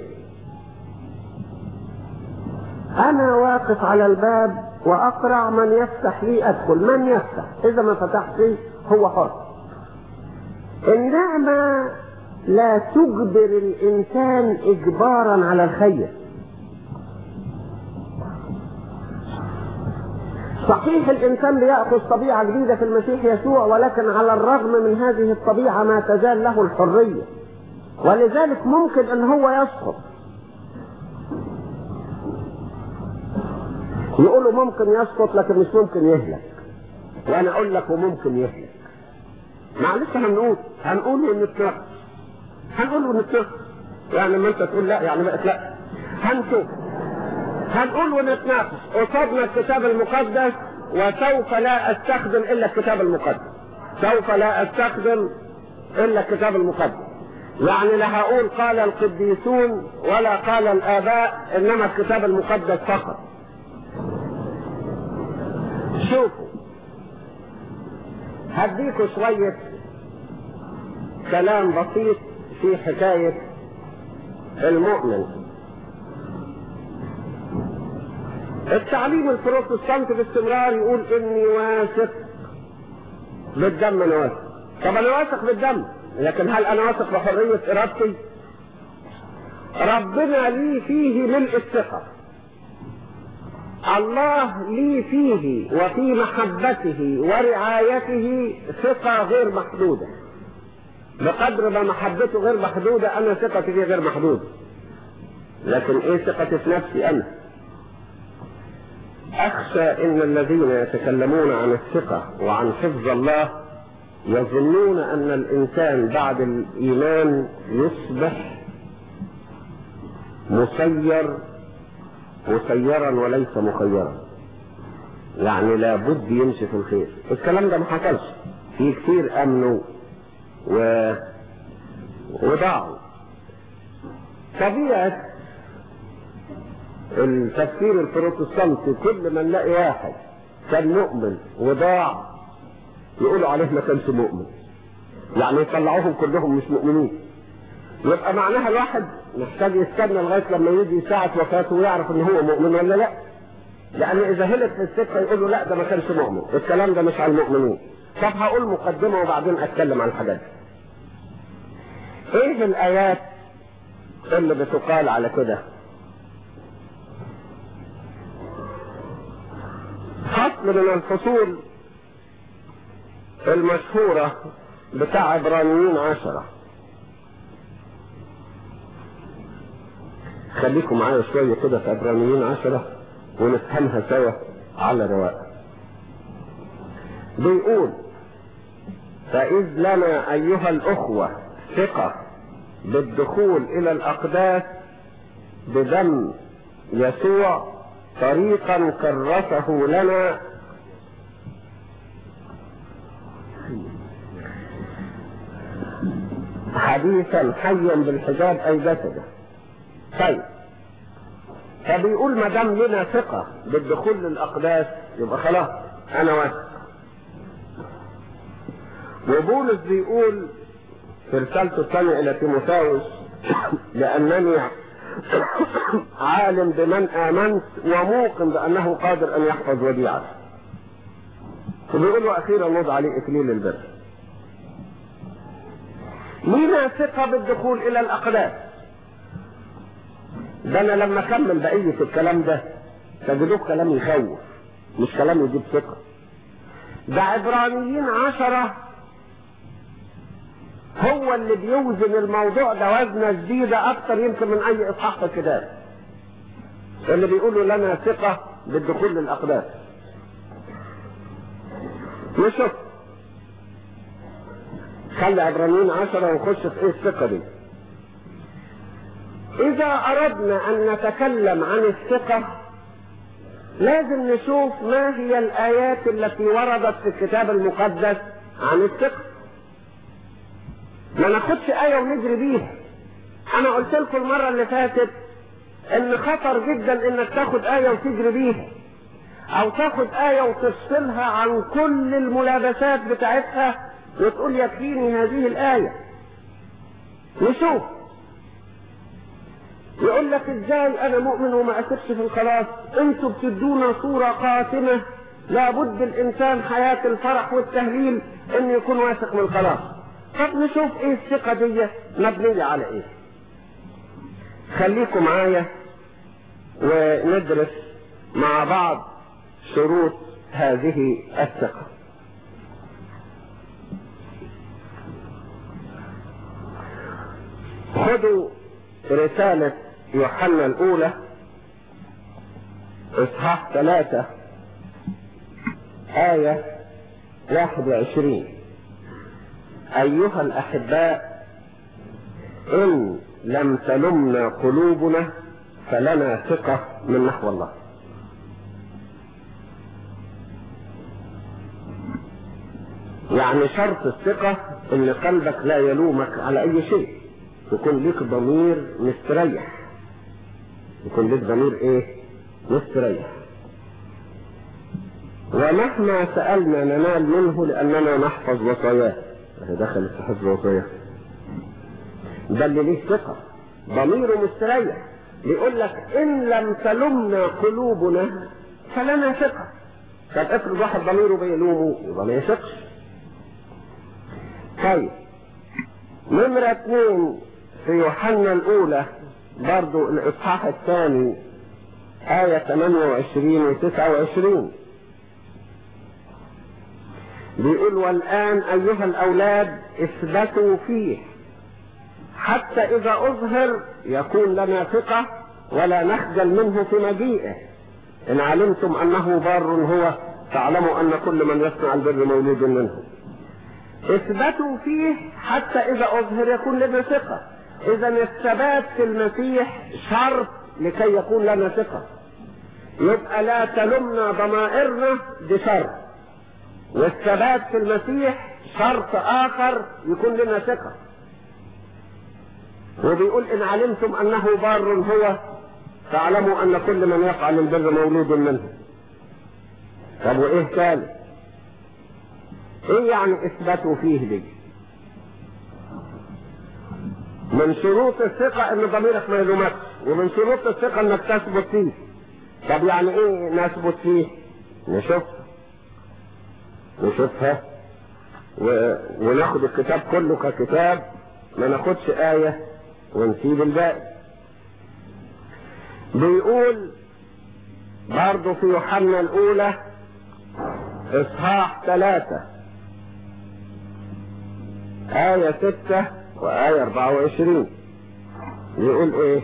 أنا واقف على الباب وأقرع من يفتح لي أدخل من يفتح إذا ما فتحت لي هو حر النعمة لا تجبر الإنسان إجبارا على الخير صحيح الإنسان بيأخذ طبيعة جديدة في المسيح يسوع ولكن على الرغم من هذه الطبيعة ما تزال له الحرية ولذلك ممكن أن هو يسقط يقولوا ممكن يسقط لكن مش ممكن يهلك وانا اقول لك وممكن يهلك معلش هنقول هنقول ونتناقش هنقول ونتناقش يعني ما انت تقول لا يعني بقت لا هنشوف هنقول ونتناقش قصادنا الكتاب المقدس وسوف لا استخدم الا الكتاب المقدس سوف لا استخدم الا الكتاب المقدس يعني لا هقول قال القديسون ولا قال الاباء انما الكتاب المقدس فقط شوفوا هديكوا شوية كلام بسيط في حكاية المؤمن التعليم البروتستانتي باستمرار يقول اني واثق بالدم انا واثق طب انا واثق بالدم لكن هل انا واثق بحرية ارادتي ربنا لي فيه ملء الثقة الله لي فيه وفي محبته ورعايته ثقة غير محدودة بقدر ما محبته غير محدودة أنا ثقتي فيه غير محدودة لكن إيه ثقتي في نفسي أنا أخشى إن الذين يتكلمون عن الثقة وعن حفظ الله يظنون أن الإنسان بعد الإيمان يصبح مسير مسيرا وليس مخيرا يعني لابد يمشي في الخير الكلام ده ما حصلش في كتير امنوا و وضاعوا طبيعة التفكير البروتستانتي كل ما نلاقي واحد كان مؤمن وضاع يقولوا عليه ما كانش مؤمن يعني يطلعوهم كلهم مش مؤمنين يبقى معناها الواحد محتاج يستنى لغايه لما يجي ساعه وفاته ويعرف ان هو مؤمن ولا لا لان اذا هلك في السكه يقول له لا ده ما كانش مؤمن الكلام ده مش على المؤمنين طب هقول مقدمه وبعدين اتكلم عن الحاجات دي ايه الايات اللي بتقال على كده فصل من الفصول المشهورة بتاع عبرانيين عشرة خليكم معايا شوية كده في عبرانيين عشرة ونفهمها سوا على رواق بيقول فإذ لنا أيها الأخوة ثقة بالدخول إلى الأقداس بدم يسوع طريقا كرسه لنا حديثا حيا بالحجاب أي جسده طيب فبيقول ما دام لنا ثقة بالدخول للأقداس يبقى خلاص أنا واثق وبولس بيقول في رسالته الثانية إلى تيموثاوس لأنني عالم بمن آمنت وموقن بأنه قادر أن يحفظ وديعته وبيقول له أخيرا وضع عليه إكليل البر لنا ثقة بالدخول إلى الأقداس ده انا لما اكمل بقية الكلام ده تجدوه كلام يخوف مش كلام يجيب ثقة ده عبرانيين عشرة هو اللي بيوزن الموضوع ده وزنة جديدة اكتر يمكن من اي اصحاح في الكتاب اللي بيقولوا لنا ثقة بالدخول للاقداس نشوف خلي عبرانيين عشرة ونخش في ايه الثقة دي إذا أردنا أن نتكلم عن الثقة لازم نشوف ما هي الآيات التي وردت في الكتاب المقدس عن الثقة ما ناخدش آية ونجري بيها أنا قلت لكم المرة اللي فاتت إن خطر جدا إنك تاخد آية وتجري بيها أو تاخد آية وتفصلها عن كل الملابسات بتاعتها وتقول يكفيني هذه الآية نشوف يقول لك ازاي انا مؤمن وما اثقش في الخلاص انتوا بتدونا صورة قاتمة لابد الانسان حياة الفرح والتهليل ان يكون واثق من الخلاص طب نشوف ايه الثقة دي مبنية على ايه خليكم معايا وندرس مع بعض شروط هذه الثقة خذوا رسالة يوحنا الأولى إصحاح ثلاثة آية واحد وعشرين أيها الأحباء إن لم تلمنا قلوبنا فلنا ثقة من نحو الله يعني شرط الثقة ان قلبك لا يلومك على اي شيء يكون لك ضمير مستريح يكون لك ضمير ايه مستريح ومهما سألنا ننال منه لأننا نحفظ وصاياه دخل في حفظ وصاياه ده اللي ليه ثقة ضميره مستريح بيقول لك إن لم تلمنا قلوبنا فلنا ثقة طب افرض واحد ضميره بيلومه يبقى ما يثقش طيب نمرة اثنين في يوحنا الأولى برضو الإصحاح الثاني آية 28 و 29 بيقول والآن أيها الأولاد اثبتوا فيه حتى إذا أظهر يكون لنا ثقة ولا نخجل منه في مجيئه إن علمتم أنه بار هو فاعلموا أن كل من يصنع البر مولود منه اثبتوا فيه حتى إذا أظهر يكون لنا ثقة إذا الثبات في المسيح شرط لكي يكون لنا ثقة يبقى لا تلمنا ضمائرنا بشرط والثبات في المسيح شرط آخر يكون لنا ثقة وبيقول إن علمتم أنه بار هو فاعلموا أن كل من يفعل البر مولود منه طب وإيه ثالث؟ إيه يعني إثباتوا فيه دي؟ من شروط الثقة ان ضميرك ما يلومكش ومن شروط الثقة انك تثبت فيه طب يعني ايه نثبت فيه نشوف نشوفها و... وناخد الكتاب كله ككتاب ما ناخدش آية ونسيب الباقي بيقول برضه في يوحنا الأولى إصحاح ثلاثة آية ستة وآية 24 يقول إيه؟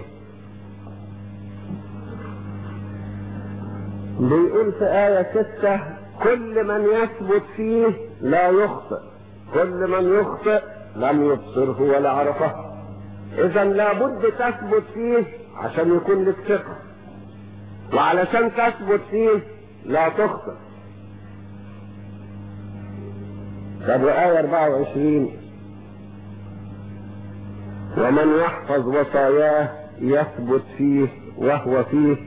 بيقول في آية ستة كل من يثبت فيه لا يخطئ كل من يخطئ لم يبصره ولا عرفه إذا لابد تثبت فيه عشان يكون لك ثقة وعلشان تثبت فيه لا تخطئ طب وآية 24 ومن يحفظ وصاياه يثبت فيه وهو فيه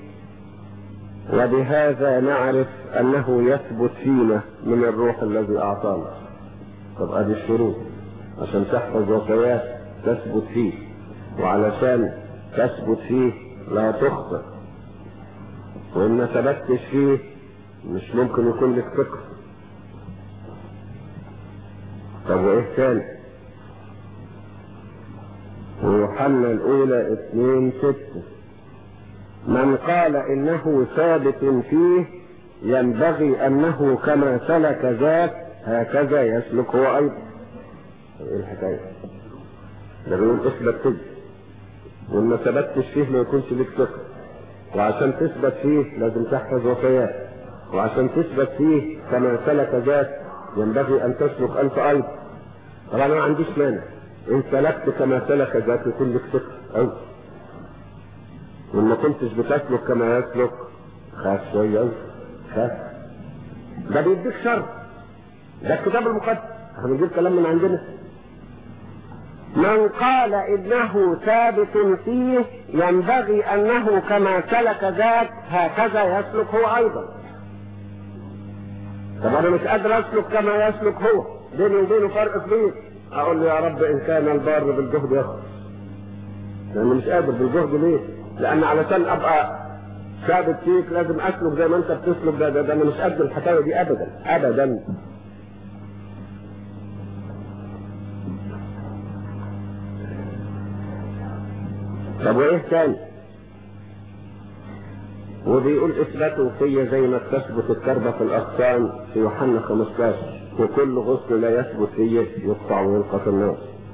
وبهذا نعرف انه يثبت فينا من الروح الذي اعطانا طب ادي الشروط عشان تحفظ وصاياه تثبت فيه وعلشان تثبت فيه لا تخطئ وان ما ثبتش فيه مش ممكن يكون لك فكر طب وايه ثاني ويوحنا الأولى اثنين ستة من قال إنه ثابت فيه ينبغي أنه كما سلك ذاك هكذا يسلك هو أيضا إيه الحكاية؟ ده بيقول اثبت كده وإن ما ثبتش فيه ما يكونش لك ثقة وعشان تثبت فيه لازم تحفظ وصيات وعشان تثبت فيه كما سلك ذاك ينبغي أن تسلك أنت أيضا طبعا أنا ما عنديش مانع ان سلكت كما سلك ذاك يكون لك ثقة أو وإن ما كنتش بتسلك كما يسلك خاف شوية أوي خاف ده بيديك شر ده الكتاب المقدس احنا بنجيب كلام من عندنا من قال انه ثابت فيه ينبغي انه كما سلك ذاك هكذا يسلك هو ايضا طب انا مش قادر اسلك كما يسلك هو بيني وبينه فرق كبير اقول له يا رب ان كان البار بالجهد يخلص لان مش قادر بالجهد ليه لان علشان ابقى ثابت فيك لازم اسلك زي ما انت بتسلك ده ده, ده انا مش قد الحكايه دي ابدا ابدا طب وايه تاني وبيقول اثبتوا فيا زي ما تثبت الكربة في الاغصان في يوحنا 15 وكل غصن لا يثبت فيه يقطع ويلقى في النار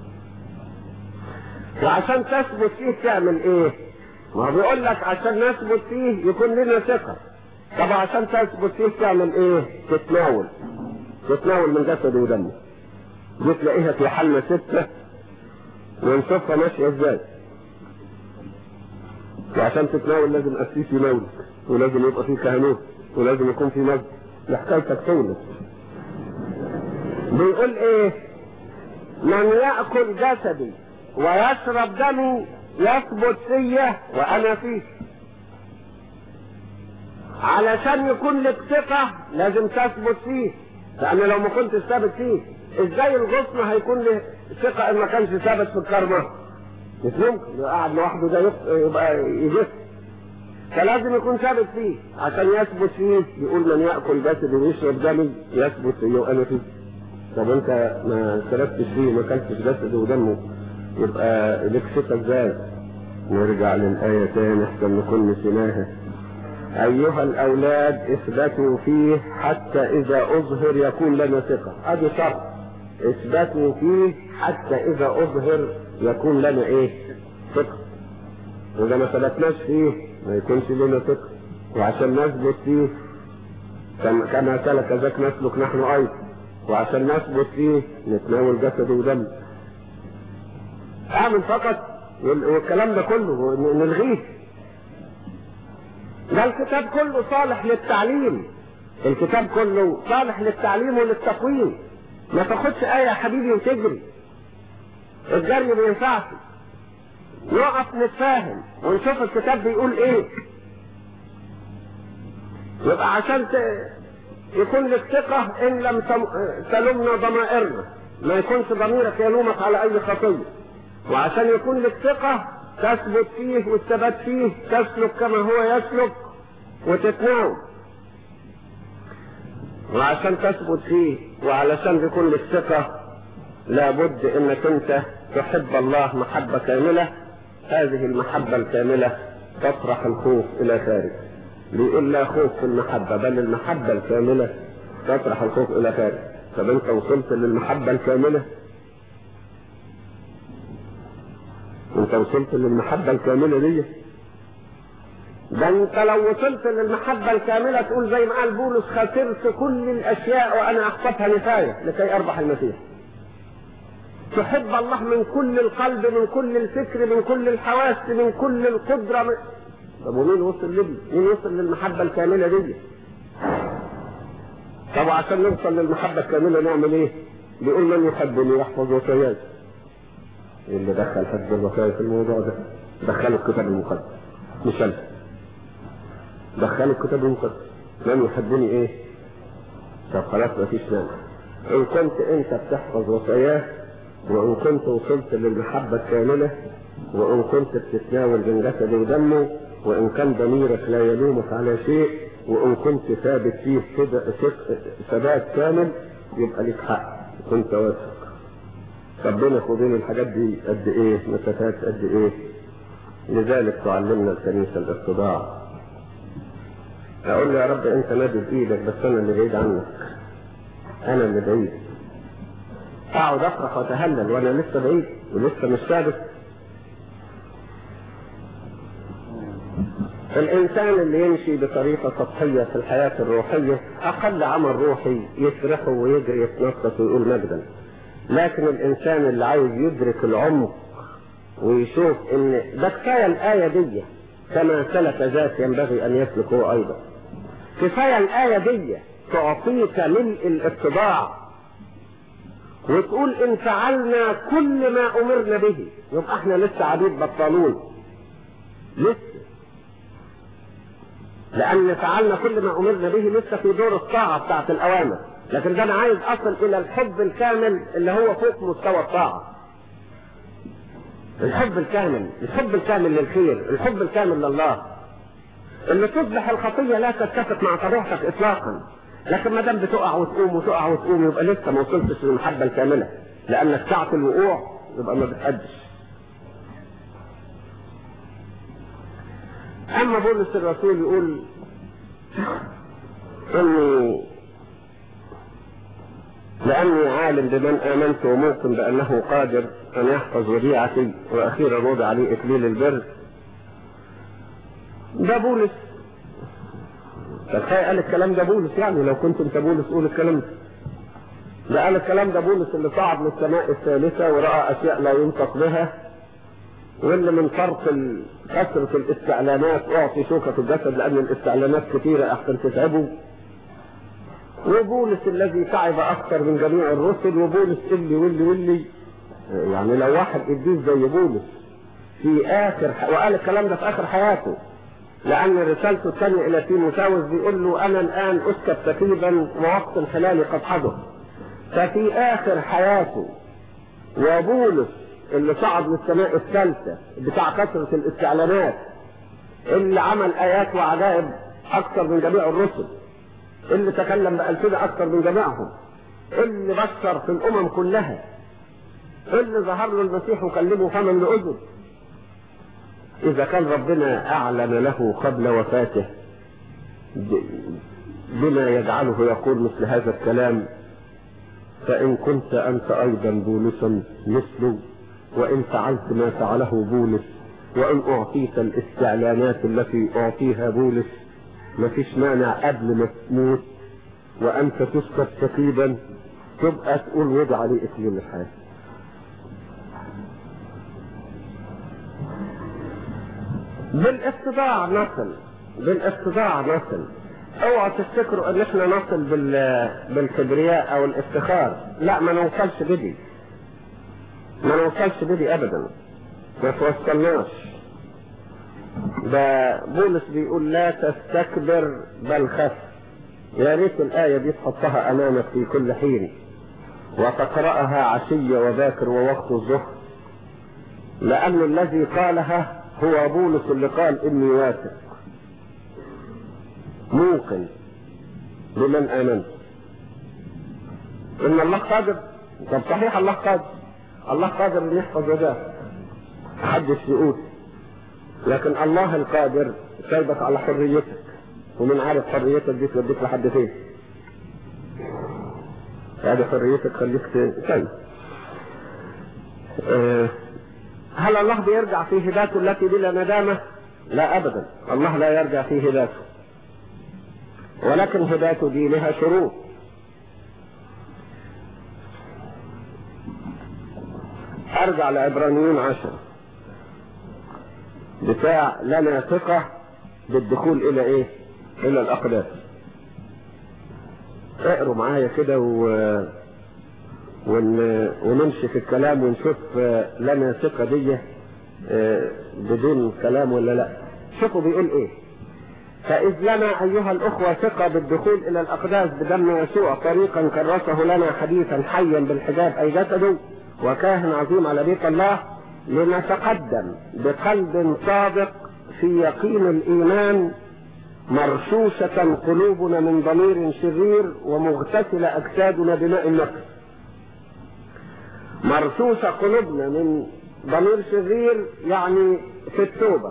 وعشان تثبت فيه تعمل ايه ما هو بيقول لك عشان نثبت فيه يكون لنا ثقة طب عشان تثبت فيه تعمل ايه تتناول تتناول من جسده ودمه دي تلاقيها في يوحنا ستة ونشوفها ماشية ازاي وعشان تتناول لازم قسيس يناولك ولازم يبقى فيه كهنوت ولازم يكون في مسجد لحكايتك تولد بيقول ايه من يأكل جسدي ويشرب دمي يثبت فيا وانا فيه علشان يكون لك ثقة لازم تثبت فيه لان لو ما كنتش ثابت فيه ازاي الغصن هيكون له ثقة ان ما كانش ثابت في الكرمة مش ممكن قاعد لوحده ده يبقى يجس فلازم يكون ثابت فيه عشان يثبت فيه يقول من ياكل جسدي ويشرب دمي يثبت فيه وانا فيه طب انت ما ثبتش فيه ما اكلتش جسده ودمه يبقى لك ثقه ازاي؟ نرجع للآية تاني احسن نكون نسيناها أيها الأولاد اثبتوا فيه حتى إذا أظهر يكون لنا ثقة هذا شرط اثبتوا فيه حتى إذا أظهر يكون لنا إيه؟ ثقة وإذا ما ثبتناش فيه ما يكونش لنا ثقة وعشان نثبت فيه كما سلك ذاك نسلك نحن أيضا وعشان نثبت فيه نتناول جسده ودمه اعمل فقط والكلام ده كله نلغيه ده الكتاب كله صالح للتعليم الكتاب كله صالح للتعليم وللتقويم ما تاخدش آية يا حبيبي وتجري الجري ما ينفعش نقف نتفاهم ونشوف الكتاب بيقول ايه يبقى عشان ت... يكون لك ثقة إن لم تلمنا ضمائرنا ما يكونش ضميرك يلومك على أي خطية وعشان يكون لك ثقة تثبت فيه والثبات فيه تسلك كما هو يسلك وتتناول وعشان تثبت فيه وعلشان يكون لك ثقة لابد انك انت تحب الله محبة كاملة هذه المحبة الكاملة تطرح الخوف الى خارج بيقول لا خوف في المحبة بل المحبة الكاملة تطرح الخوف الى خارج طب انت وصلت للمحبة الكاملة انت وصلت للمحبة الكاملة دي ده انت لو وصلت للمحبة الكاملة تقول زي ما قال بولس خسرت كل الاشياء وانا احسبها نفاية لكي اربح المسيح تحب الله من كل القلب من كل الفكر من كل الحواس من كل القدرة من... طب ومين وصل لدي مين وصل للمحبة الكاملة دي طب عشان نوصل للمحبة الكاملة نعمل ايه بيقول من يحبني يحفظ وصاياي اللي دخل حفظ الوصايا في الموضوع ده دخلوا الكتاب المقدس مش انا دخلوا الكتاب المقدس من يحبني ايه طب خلاص مفيش مانع ان كنت انت بتحفظ وصاياه وان كنت وصلت للمحبة الكاملة وان كنت بتتناول من جسده ودمه وان كان ضميرك لا يلومك على شيء وان كنت ثابت فيه ثبات كامل يبقى لك حق كنت واثق طب بينك وبين الحاجات دي قد ايه مسافات قد ايه لذلك تعلمنا الكنيسة الاتضاع اقول له يا رب انت مادد ايدك بس انا اللي بعيد عنك انا اللي بعيد اقعد افرح واتهلل وانا لسه بعيد ولسه مش ثابت الانسان اللي يمشي بطريقة سطحية في الحياة الروحية اقل عمل روحي يسرحه ويجري يتنطط ويقول مجدا لكن الانسان اللي عايز يدرك العمق ويشوف ان ده كفايه الايه دي كما سلك ذات ينبغي ان يسلك هو ايضا كفاية الآية دي تعطيك ملء الاتباع وتقول ان فعلنا كل ما امرنا به يبقى احنا لسه عبيد بطلون لسه لان فعلنا كل ما امرنا به لسه في دور الطاعة بتاعت الاوامر لكن ده انا عايز اصل الى الحب الكامل اللي هو فوق مستوى الطاعة الحب الكامل الحب الكامل للخير الحب الكامل لله اللي تصبح الخطية لا تتفق مع طبيعتك اطلاقا لكن ما دام بتقع وتقوم وتقع وتقوم يبقى لسه ما وصلتش للمحبة الكاملة لانك ساعة الوقوع يبقى ما بتأدش اما بولس الرسول يقول اني لاني عالم بمن امنت وموقن بانه قادر ان يحفظ وديعتي واخيرا وضع لي اكليل البر ده بولس تخيل قال الكلام ده بولس يعني لو كنت انت بولس قول الكلام ده ده قال الكلام ده بولس اللي صعد للسماء الثالثة ورأى أشياء لا ينطق بها واللي من فرط كثرة الاستعلانات أعطي شوكة الجسد لأن الاستعلانات كثيرة أحسن تتعبه وبولس الذي تعب أكثر من جميع الرسل وبولس اللي واللي واللي يعني لو واحد قديس زي بولس في آخر ح... وقال الكلام ده في آخر حياته لأن رسالته الثانية إلى تيموثاوس بيقول له أنا الآن أسكب سكيبا ووقت الحلال قد حضر ففي آخر حياته وبولس اللي صعد للسماء الثالثة بتاع كثرة الاستعلانات اللي عمل آيات وعجائب أكثر من جميع الرسل اللي تكلم بألسنة أكثر من جميعهم اللي بشر في الأمم كلها اللي ظهر له المسيح وكلمه فما لأذن إذا كان ربنا أعلن له قبل وفاته بما يجعله يقول مثل هذا الكلام فإن كنت أنت أيضا بولسا مثله وإن فعلت ما فعله بولس وإن أعطيت الاستعلانات التي أعطيها بولس ما فيش مانع قبل ما تموت وأنت تسكت سكيبا تبقى تقول وضع لي إكليل الحياة بالاستطاع نصل بالاستطاع نصل اوعى تفتكروا ان احنا نصل بال... بالكبرياء او الافتخار لا ما نوصلش بدي ما نوصلش بدي ابدا ما توصلناش ده بولس بيقول لا تستكبر بل خف يا ريت الآية دي تحطها أمامك في كل حين وتقرأها عشية وباكر ووقت الظهر لأن الذي قالها هو بولس اللي قال إني واثق موقن بمن آمنت إن الله قادر طب صحيح الله قادر الله قادر إن يحفظ وجهه محدش يقول لكن الله القادر سايبك على حريتك ومن عارف حريتك دي توديك لحد فين هذه حريتك خليك تسيب أه هل الله بيرجع في هداته التي بلا ندامة لا ابدا الله لا يرجع في هداته ولكن هداته دي لها شروط ارجع لعبرانيين عشر بتاع لنا ثقة بالدخول الى ايه الى الاقداس اقروا معايا كده و... ون... ونمشي في الكلام ونشوف لنا ثقة دي بدون كلام ولا لا شوفوا بيقول ايه فإذ لنا أيها الأخوة ثقة بالدخول إلى الأقداس بدم يسوع طريقا كرسه لنا حديثا حيا بالحجاب أي جسده وكاهن عظيم على بيت الله لنتقدم بقلب صادق في يقين الإيمان مرشوشة قلوبنا من ضمير شرير ومغتسلة أجسادنا بماء النفس مرشوشة قلوبنا من ضمير شرير يعني في التوبة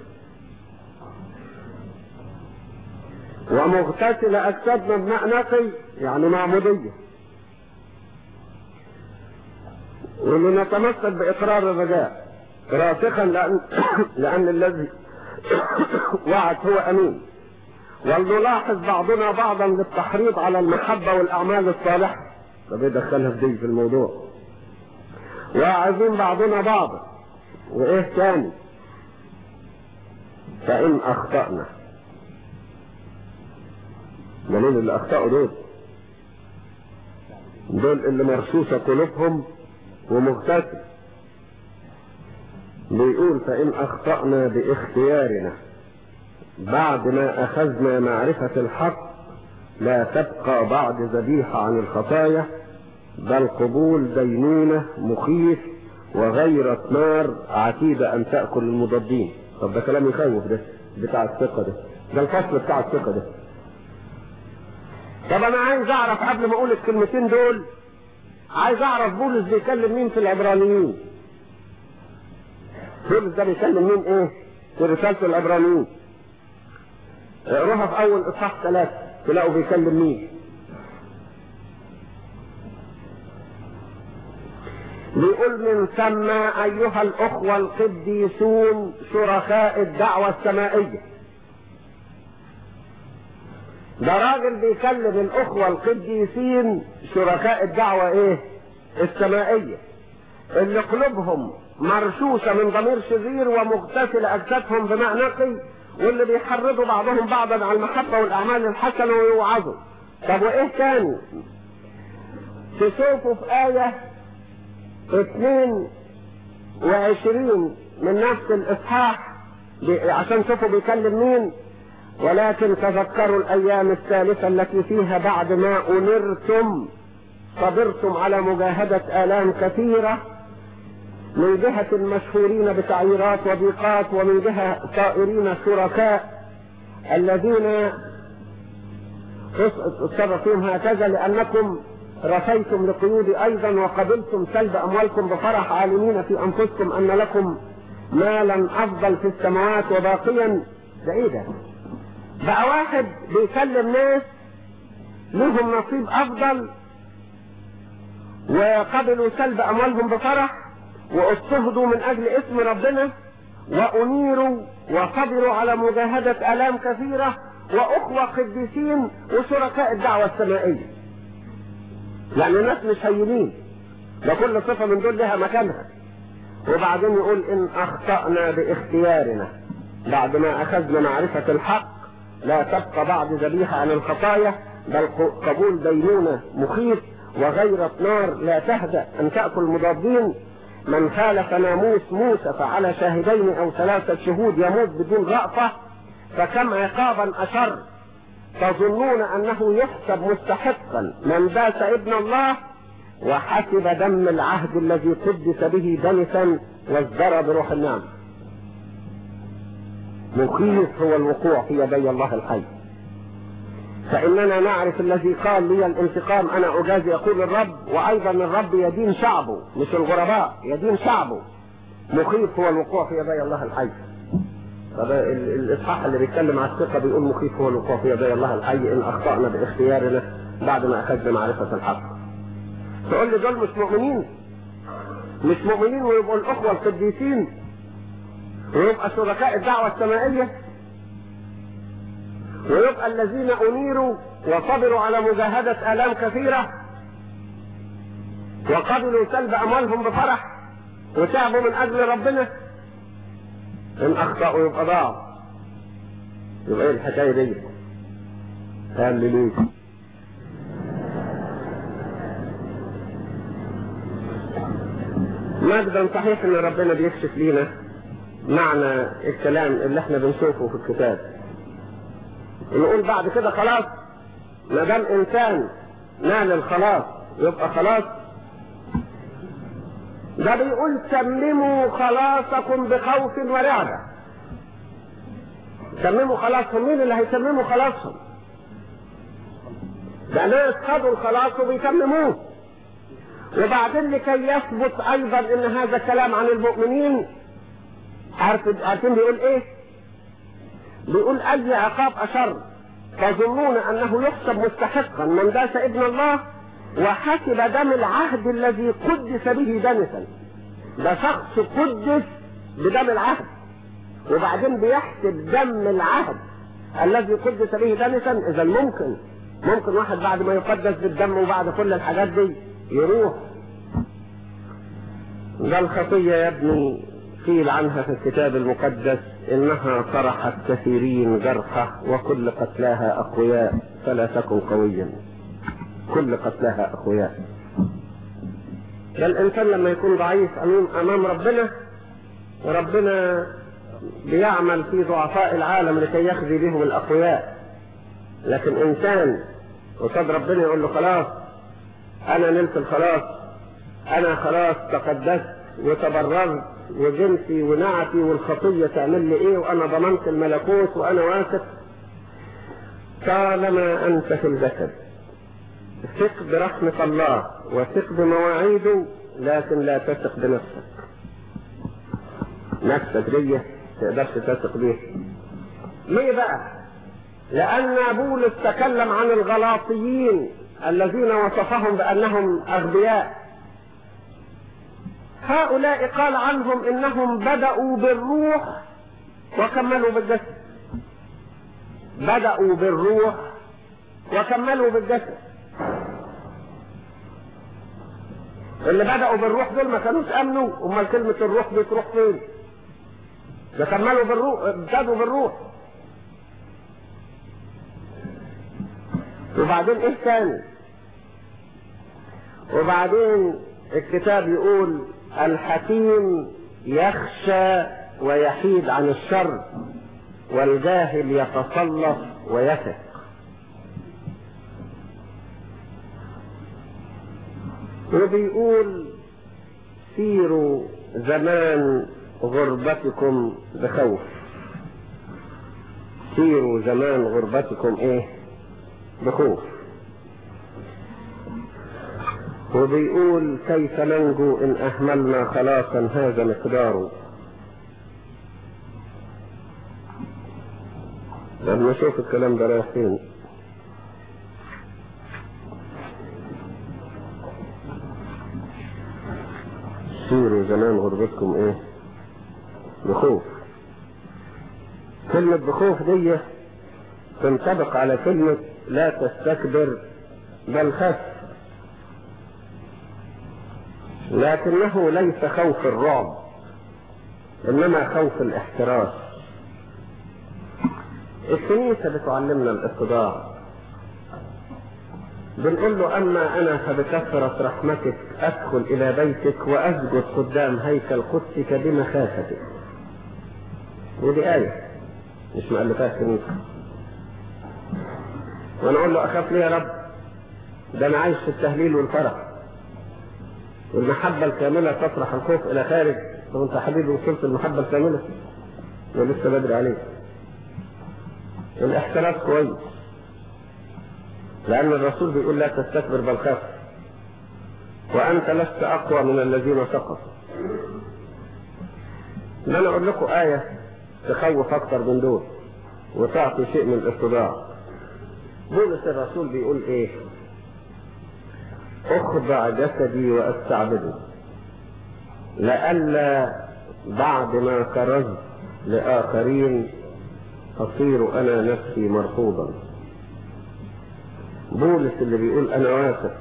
ومغتسلة أجسادنا بماء نقي يعني معمودية ولنتمسك بإقرار الرجاء راسخا لأن, لأن الذي وعد هو أمين ولنلاحظ بعضنا بعضا للتحريض على المحبة والأعمال الصالحة طب يدخلها في دي في الموضوع واعظين بعضنا بعضا وإيه تاني فإن أخطأنا دليل اللي اخطأوا دول دول اللي مرشوشة قلوبهم ومغتسل بيقول فإن أخطأنا باختيارنا بعد ما أخذنا معرفة الحق لا تبقى بعد ذبيحة عن الخطايا بل قبول دينونة مخيف وغيرة نار عتيدة أن تأكل المضادين طب ده كلام يخوف ده بتاع الثقة ده ده الفصل بتاع الثقة ده طب أنا عايز أعرف قبل ما أقول الكلمتين دول عايز أعرف بولس بيكلم مين في العبرانيين بولس ده بيكلم مين إيه في رسالة العبرانيين اقروها في أول إصحاح ثلاثة تلاقوا بيكلم مين بيقول من ثم ايها الاخوة القديسون شركاء الدعوة السمائية ده راجل بيكلم الاخوة القديسين شركاء الدعوة ايه السمائية اللي قلوبهم مرشوشة من ضمير شرير ومغتسلة اجسادهم بماء نقي واللي بيحرضوا بعضهم بعضا على المحبة والاعمال الحسنة ويوعظوا طب وايه تاني تشوفوا في آية اثنين وعشرين من نفس الاصحاح عشان تشوفوا بيكلم مين ولكن تذكروا الايام الثالثة التي فيها بعد ما انرتم صبرتم على مجاهدة الام كثيرة من جهة المشهورين بتعييرات وضيقات ومن جهة صائرين شركاء الذين تصرف فيهم هكذا لانكم رثيتم لقيودي ايضا وقبلتم سلب اموالكم بفرح عالمين في انفسكم ان لكم مالا افضل في السماوات وباقيا ده ايه ده بقى واحد بيكلم ناس لهم نصيب افضل وقبلوا سلب اموالهم بفرح واضطهدوا من اجل اسم ربنا وانيروا وصبروا على مجاهدة الام كثيرة واخوة قديسين وشركاء الدعوة السمائية يعني الناس مش هينين ده كل صفة من دول لها مكانها وبعدين يقول ان اخطأنا باختيارنا بعد ما اخذنا معرفة الحق لا تبقى بعد ذبيحة عن الخطايا بل قبول دينونة مخيف وغيرة نار لا تهدأ ان تأكل مضادين من خالف ناموس موسى فعلى شاهدين او ثلاثة شهود يموت بدون رأفة فكم عقابا اشر تظنون انه يحسب مستحقا من داس ابن الله وحسب دم العهد الذي قدس به دنسا وازدرى بروح النعم مخيف هو الوقوع في يدي الله الحي فاننا نعرف الذي قال لي الانتقام انا اجازي يقول الرب وايضا الرب يدين شعبه مش الغرباء يدين شعبه مخيف هو الوقوع في يدي الله الحي طب الاصحاح اللي بيتكلم على الثقه بيقول مخيف هو الوقوع في يدي الله الحي ان اخطانا باختيارنا بعد ما اخذنا معرفه الحق. تقول لي دول مش مؤمنين مش مؤمنين ويبقوا الاخوه القديسين ويبقى شركاء الدعوه السمائيه ويبقى الذين انيروا وصبروا على مجاهده الام كثيره وقبلوا سلب اموالهم بفرح وتعبوا من اجل ربنا ان اخطأوا يبقى ضاعوا يبقى ايه الحكاية دي قال لي ليه مجدا صحيح ان ربنا بيكشف لينا معنى الكلام اللي احنا بنشوفه في الكتاب نقول بعد كده خلاص ما دام انسان نال الخلاص يبقى خلاص ده بيقول تمموا خلاصكم بخوف ورعبة تمموا خلاصهم مين اللي هيتمموا خلاصهم ده ناس خدوا الخلاص وبيتمموه وبعدين لكي يثبت ايضا ان هذا الكلام عن المؤمنين عارفين بيقول ايه بيقول اي عقاب اشر تظنون انه يحسب مستحقا من داس ابن الله وحسب دم العهد الذي قدس به دنسا ده شخص قدس بدم العهد وبعدين بيحسب دم العهد الذي قدس به دنسا اذا ممكن ممكن واحد بعد ما يقدس بالدم وبعد كل الحاجات دي يروح ده الخطية يا ابني قيل عنها في الكتاب المقدس إنها طرحت كثيرين جرحى وكل قتلاها أقوياء فلا تكن قويا كل قتلاها أقوياء ده الإنسان لما يكون ضعيف أمام ربنا ربنا بيعمل في ضعفاء العالم لكي يخزي بهم الأقوياء لكن إنسان قصاد ربنا يقول له خلاص أنا نلت الخلاص أنا خلاص تقدست وتبررت وجنسي ونعتي والخطية تعمل لي إيه وأنا ضمنت الملكوت وأنا واثق طالما أنت في الجسد ثق برحمة الله وثق بمواعيده لكن لا تثق بنفسك نفسك دي تقدرش تثق بيها ليه بقى لأن بولس تكلم عن الغلاطيين الذين وصفهم بأنهم أغبياء هؤلاء قال عنهم إنهم بدأوا بالروح وكملوا بالجسد بدأوا بالروح وكملوا بالجسد اللي بدأوا بالروح دول ما كانوش امنوا امال كلمة الروح دي تروح فين ده كملوا بالروح ابتدوا بالروح وبعدين ايه تاني وبعدين الكتاب يقول الحكيم يخشى ويحيد عن الشر والجاهل يتصلف ويثق وبيقول سيروا زمان غربتكم بخوف سيروا زمان غربتكم ايه بخوف وبيقول كيف ننجو ان اهملنا خلاصا هذا مقداره لما نشوف الكلام ده رايح فين سيروا زمان غربتكم ايه بخوف كلمة بخوف دي تنطبق على كلمة لا تستكبر بل خف لكنه ليس خوف الرعب انما خوف الاحتراس الكنيسة بتعلمنا الاتضاع بنقول له اما انا فبكثرة رحمتك ادخل الى بيتك واسجد قدام هيكل قدسك بمخافتك ودي آية مش مؤلفات كنيسة وانا اقول له اخاف ليه يا رب ده انا عايش في التهليل والفرح والمحبة الكاملة تطرح الخوف الى خارج طب انت يا حبيبي وصلت المحبة الكاملة ولسه بدري عليك الاحتراس كويس لأن الرسول بيقول لا تستكبر بل خاف وأنت لست أقوى من الذين سقطوا أنا أقول لكم آية تخوف أكتر من دول وتعطي شيء من الاتضاع بولس الرسول بيقول إيه أخضع جسدي وأستعبده لئلا بعد ما كرزت لآخرين أصير أنا نفسي مرفوضا بولس اللي بيقول انا واثق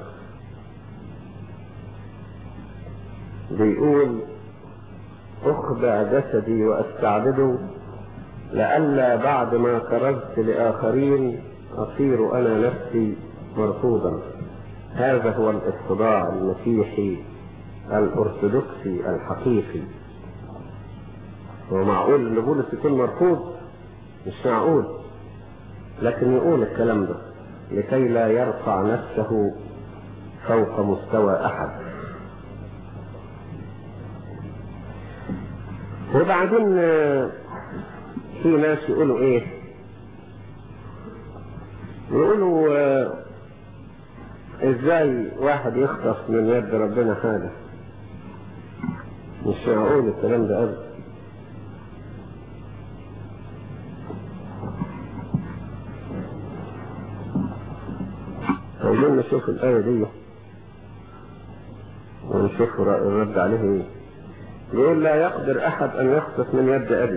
بيقول اخضع جسدي واستعبده لئلا بعد ما كرزت لاخرين اصير انا نفسي مرفوضا هذا هو الاتضاع المسيحي الارثوذكسي الحقيقي هو معقول ان بولس يكون مرفوض مش معقول لكن يقول الكلام ده لكي لا يرفع نفسه فوق مستوى احد وبعدين في ناس يقولوا ايه يقولوا ازاي واحد يخطف من يد ربنا حاجه مش معقول الكلام ده ابدا عايزين نشوف الآية دي ونشوف الرد عليه ايه يقول لا يقدر أحد أن يخطف من يد أبي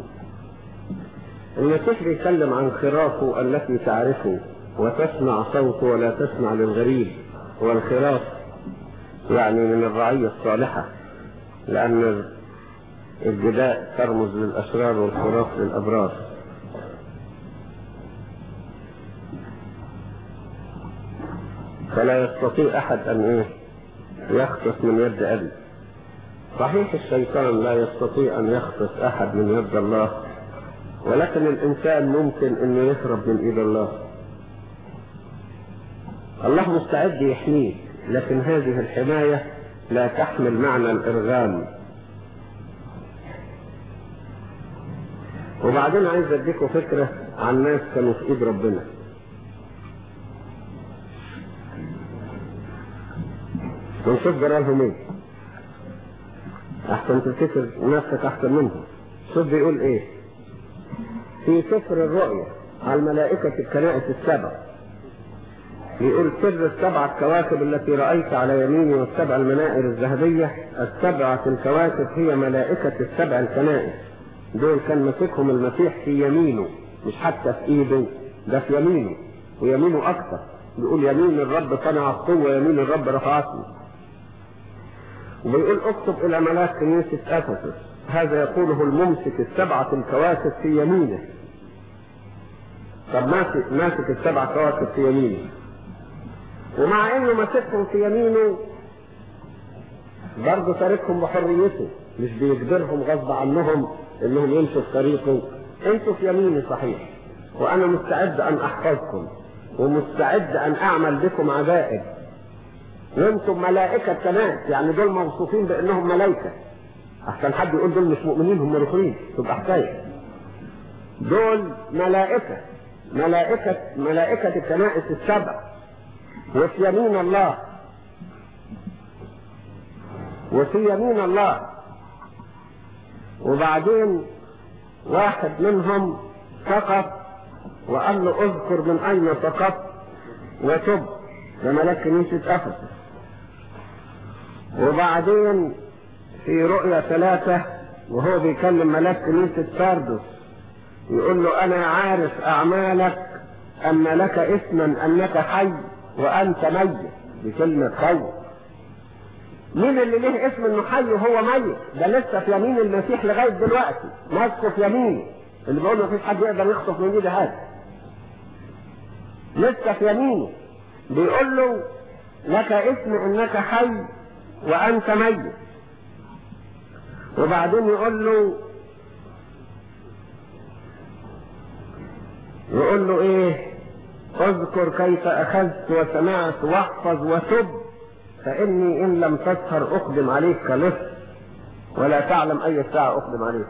المسيح بيتكلم عن خرافه التي تعرفه وتسمع صوته ولا تسمع للغريب والخراف يعني من الرعية الصالحة لأن الجداء ترمز للأشرار والخراف للأبرار فلا يستطيع أحد أن إيه يخطف من يد أبي صحيح الشيطان لا يستطيع أن يخطف أحد من يد الله ولكن الإنسان ممكن أنه يهرب من إيد الله الله مستعد يحميه لكن هذه الحماية لا تحمل معنى الإرغام وبعدين عايز اديكم فكرة عن ناس كانوا في ايد ربنا ونشوف جرالهم ايه احسن تفتكر نفسك احسن منهم شوف بيقول ايه في سفر الرؤيا على الملائكة الكنائس السبع يقول سر السبع الكواكب التي رأيت على يميني والسبع المنائر الذهبية السبعة الكواكب هي ملائكة السبع الكنائس دول كان ماسكهم المسيح في يمينه مش حتى في ايده ده في يمينه ويمينه اكثر بيقول يمين الرب صنع القوة يمين الرب رفعتني وبيقول اكتب الى ملاك كنيسة افسس هذا يقوله الممسك السبعة الكواكب في يمينه طب ماسك ماسك السبع كواكب في يمينه ومع انه ماسكهم في يمينه برضه تاركهم بحريته مش بيجبرهم غصب عنهم انهم يمشوا في طريقه انتوا في يميني صحيح وانا مستعد ان احفظكم ومستعد ان اعمل بكم عجائب وانتم ملائكة كناس يعني دول موصوفين بانهم ملائكة احسن حد يقول دول مش مؤمنين هم روحيين تبقى حكاية دول ملائكة ملائكة ملائكة الكنائس السبع وفي يمين الله وفي يمين الله وبعدين واحد منهم سقط وقال له اذكر من اين سقطت وتب ده ملاك كنيسة افسس وبعدين في رؤيا ثلاثة وهو بيكلم ملاك كنيسة ساردس يقول له انا عارف اعمالك ان لك اسما انك حي وانت ميت بكلمة حي مين اللي ليه اسم انه حي وهو ميت ده لسه في يمين المسيح لغايه دلوقتي ماسكه في يمينه اللي بيقول مفيش حد يقدر يخطف من ايده حاجه لسه في يمينه بيقول له لك اسم انك حي وانت ميت وبعدين يقول له يقول له ايه اذكر كيف اخذت وسمعت واحفظ وتب فاني ان لم تسهر اقدم عليك كلص ولا تعلم اي ساعة اقدم عليك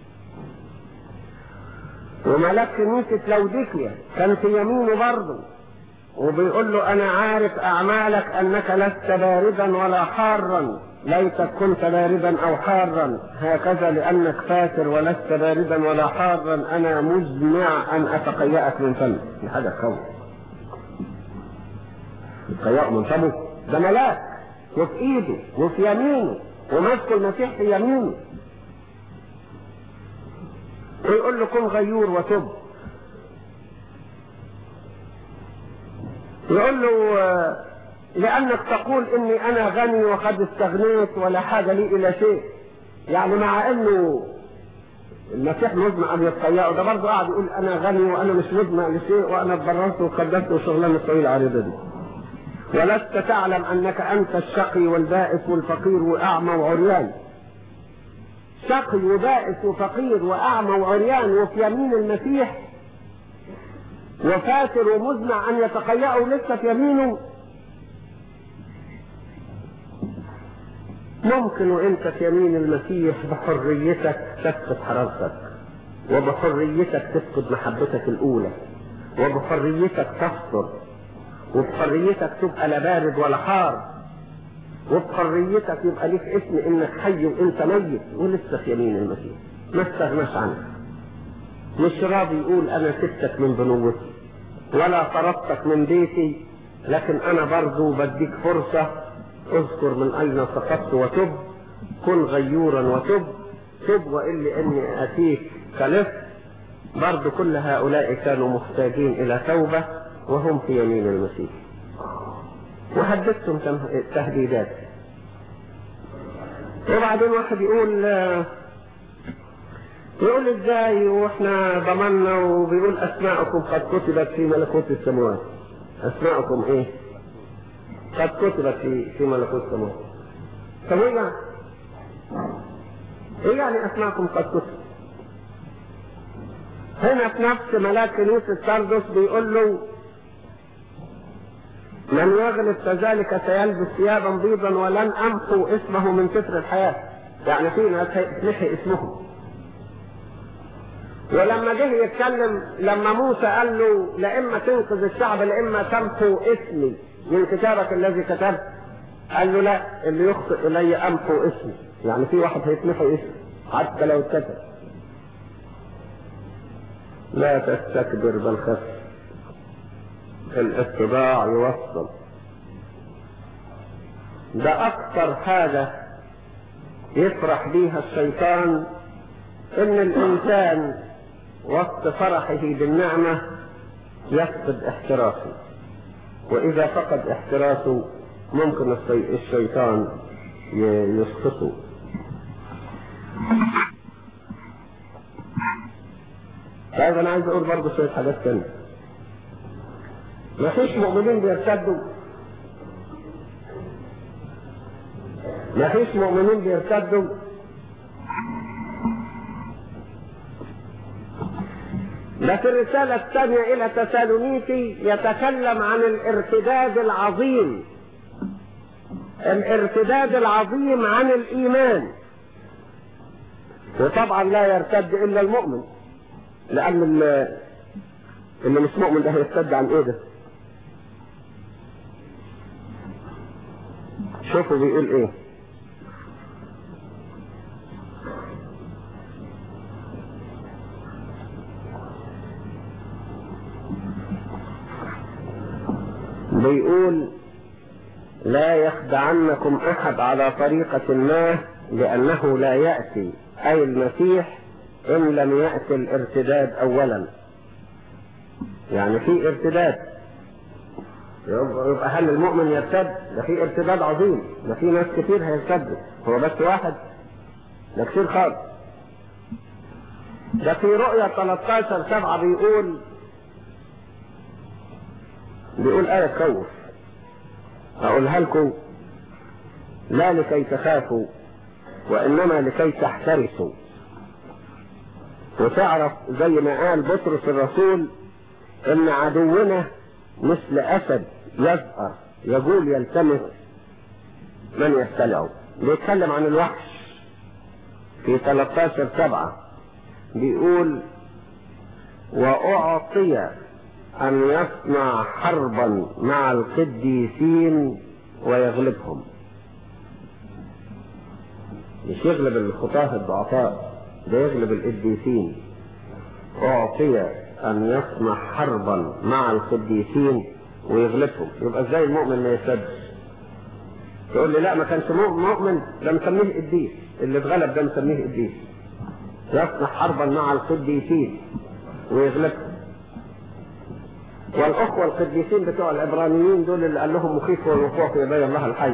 وملاك كنيسة لوديكيا كان في يمينه برضه وبيقول له انا عارف اعمالك انك لست باردا ولا حارا ليتك كنت باردا او حارا هكذا لانك فاتر ولست باردا ولا حارا انا مجمع ان اتقيأك من فمك دي حاجه تخوف يتقيأه من فمه ده ملاك وفي ايده وفي يمينه وماسك المسيح في يمينه ويقول له كن غيور وتب يقول له آه، لأنك تقول إني أنا غني وقد استغنيت ولا حاجة لي إلى شيء يعني مع إنه المسيح مزمع أن يتقيأه ده برضه قاعد يقول أنا غني وأنا مش مزمع لشيء وأنا اتبررت وقدست وشغلانة الطويلة العريضة دي ولست تعلم أنك أنت الشقي والبائس والفقير وأعمى وعريان شقي وبائس وفقير وأعمى وعريان وفي يمين المسيح وفاتر ومزمع أن يتقيأه لسه في يمينه ممكن وانت في يمين المسيح بحريتك تفقد حرارتك وبحريتك تفقد محبتك الاولى وبحريتك تفطر وبحريتك تبقى لا بارد ولا حار وبحريتك يبقى ليك اسم انك حي وانت ميت ولسه في يمين المسيح ما استغناش عنك مش راضي يقول انا سبتك من بنوتي ولا طردتك من بيتي لكن انا برضو بديك فرصة اذكر من اين سقطت وتب كن غيورا وتب تب والا اني اتيك كلف برضو كل هؤلاء كانوا محتاجين الى توبة وهم في يمين المسيح وحدثتم تم- تهديدات وبعدين واحد يقول آه، يقول ازاي واحنا ضمنا وبيقول اسماءكم قد كتبت في ملكوت السماوات اسماءكم ايه قد كتبت في في ملكوت السماوات طب ايه يعني ايه يعني اسماءكم قد كتبت هنا في نفس ملاك كنيسة ساردس بيقول له من يغلب فذلك سيلبس ثيابا بيضا ولن امحو اسمه من سفر الحياة يعني في ناس هيتمحي اسمهم ولما جه يتكلم لما موسى قال له لا تنقذ الشعب لا تمحو اسمي من كتابك الذي كتبت قال له لا اللي يخطئ الي امحو اسمي يعني في واحد هيتمحي اسمي حتى لو اتكتب لا تستكبر بل خف الاتباع يوصل ده اكثر حاجة يفرح بيها الشيطان ان الانسان وسط فرحه بالنعمة يفقد احتراسه واذا فقد احتراسه ممكن الشيطان يسقطه طيب انا عايز اقول برضه شويه حاجات تانية ما فيش مؤمنين بيرتدوا ما فيش مؤمنين بيرتدوا ده في الرسالة الثانية إلى تسالونيكي يتكلم عن الارتداد العظيم الارتداد العظيم عن الإيمان وطبعا لا يرتد إلا المؤمن لأن اللي, اللي مش مؤمن ده هيرتد عن إيه ده شوفوا بيقول إيه بيقول لا يخدعنكم احد على طريقة ما لانه لا يأتي اي المسيح ان لم يأتي الارتداد اولا يعني في ارتداد يبقى هل المؤمن يرتد ده في ارتداد عظيم ده في ناس كتير هيرتدوا هو بس واحد ده كتير خالص ده في رؤية 13 سبعة بيقول بيقول آية تخوف أقولها لكم لا لكي تخافوا وإنما لكي تحترسوا وتعرف زي ما قال بطرس الرسول إن عدونا مثل أسد يزأر يقول يلتمس من يبتلعه بيتكلم عن الوحش في 13 سبعة بيقول وأعطي أن يصنع حربا مع القديسين ويغلبهم مش يغلب الخطاة الضعفاء ده يغلب القديسين أعطي أن يصنع حربا مع القديسين ويغلبهم يبقى ازاي المؤمن ما يسدش تقول لي لا ما كانش مؤمن ده مسميه قديس اللي اتغلب ده مسميه قديس يصنع حربا مع القديسين ويغلبهم والاخوه القديسين بتوع العبرانيين دول اللي قال لهم مخيف والوقوع في يدي الله الحي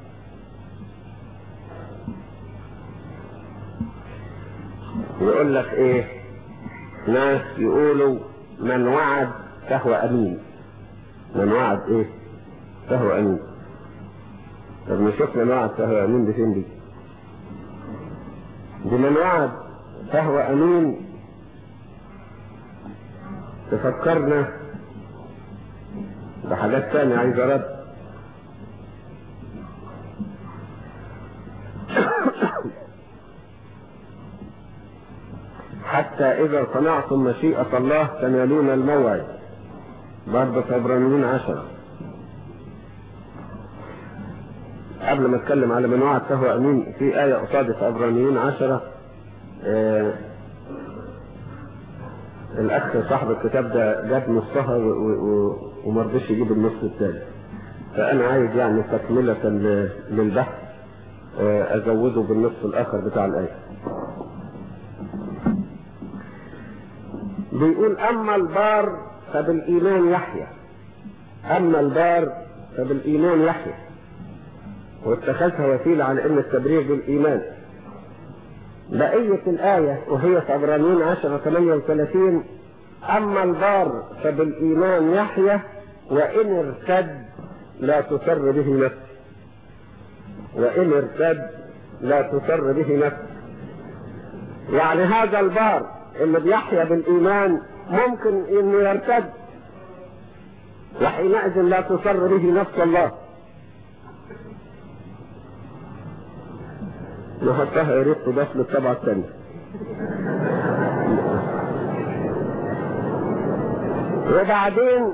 يقول لك ايه ناس يقولوا من وعد فهو امين من وعد ايه فهو امين طب نشوف من وعد فهو امين دي فين دي دي من وعد فهو امين تفكرنا بحاجات تانية عايز ارد حتى اذا صنعتم مشيئة الله تنالون الموعد برضه في عبرانيين عشرة قبل ما اتكلم على من وعد فهو امين في آية قصاد في عبرانيين عشرة آه الاخ صاحب الكتاب ده جاب نصها وما رضيش يجيب النص الثاني فانا عايز يعني تكملة للبحث آه ازوده بالنص الاخر بتاع الايه بيقول اما البار فبالايمان يحيى اما البار فبالايمان يحيى واتخذها وسيله على ان التبرير بالايمان بقية الآية وهي في عبرانيين 10 38 أما البار فبالإيمان يحيى وإن ارتد لا تسر به نفسه وإن ارتد لا تسر به نفسه يعني هذا البار اللي بيحيا بالإيمان ممكن إنه يرتد وحينئذ لا تسر به نفس الله نحطها يا ريت تضاف للطبعة الثانية وبعدين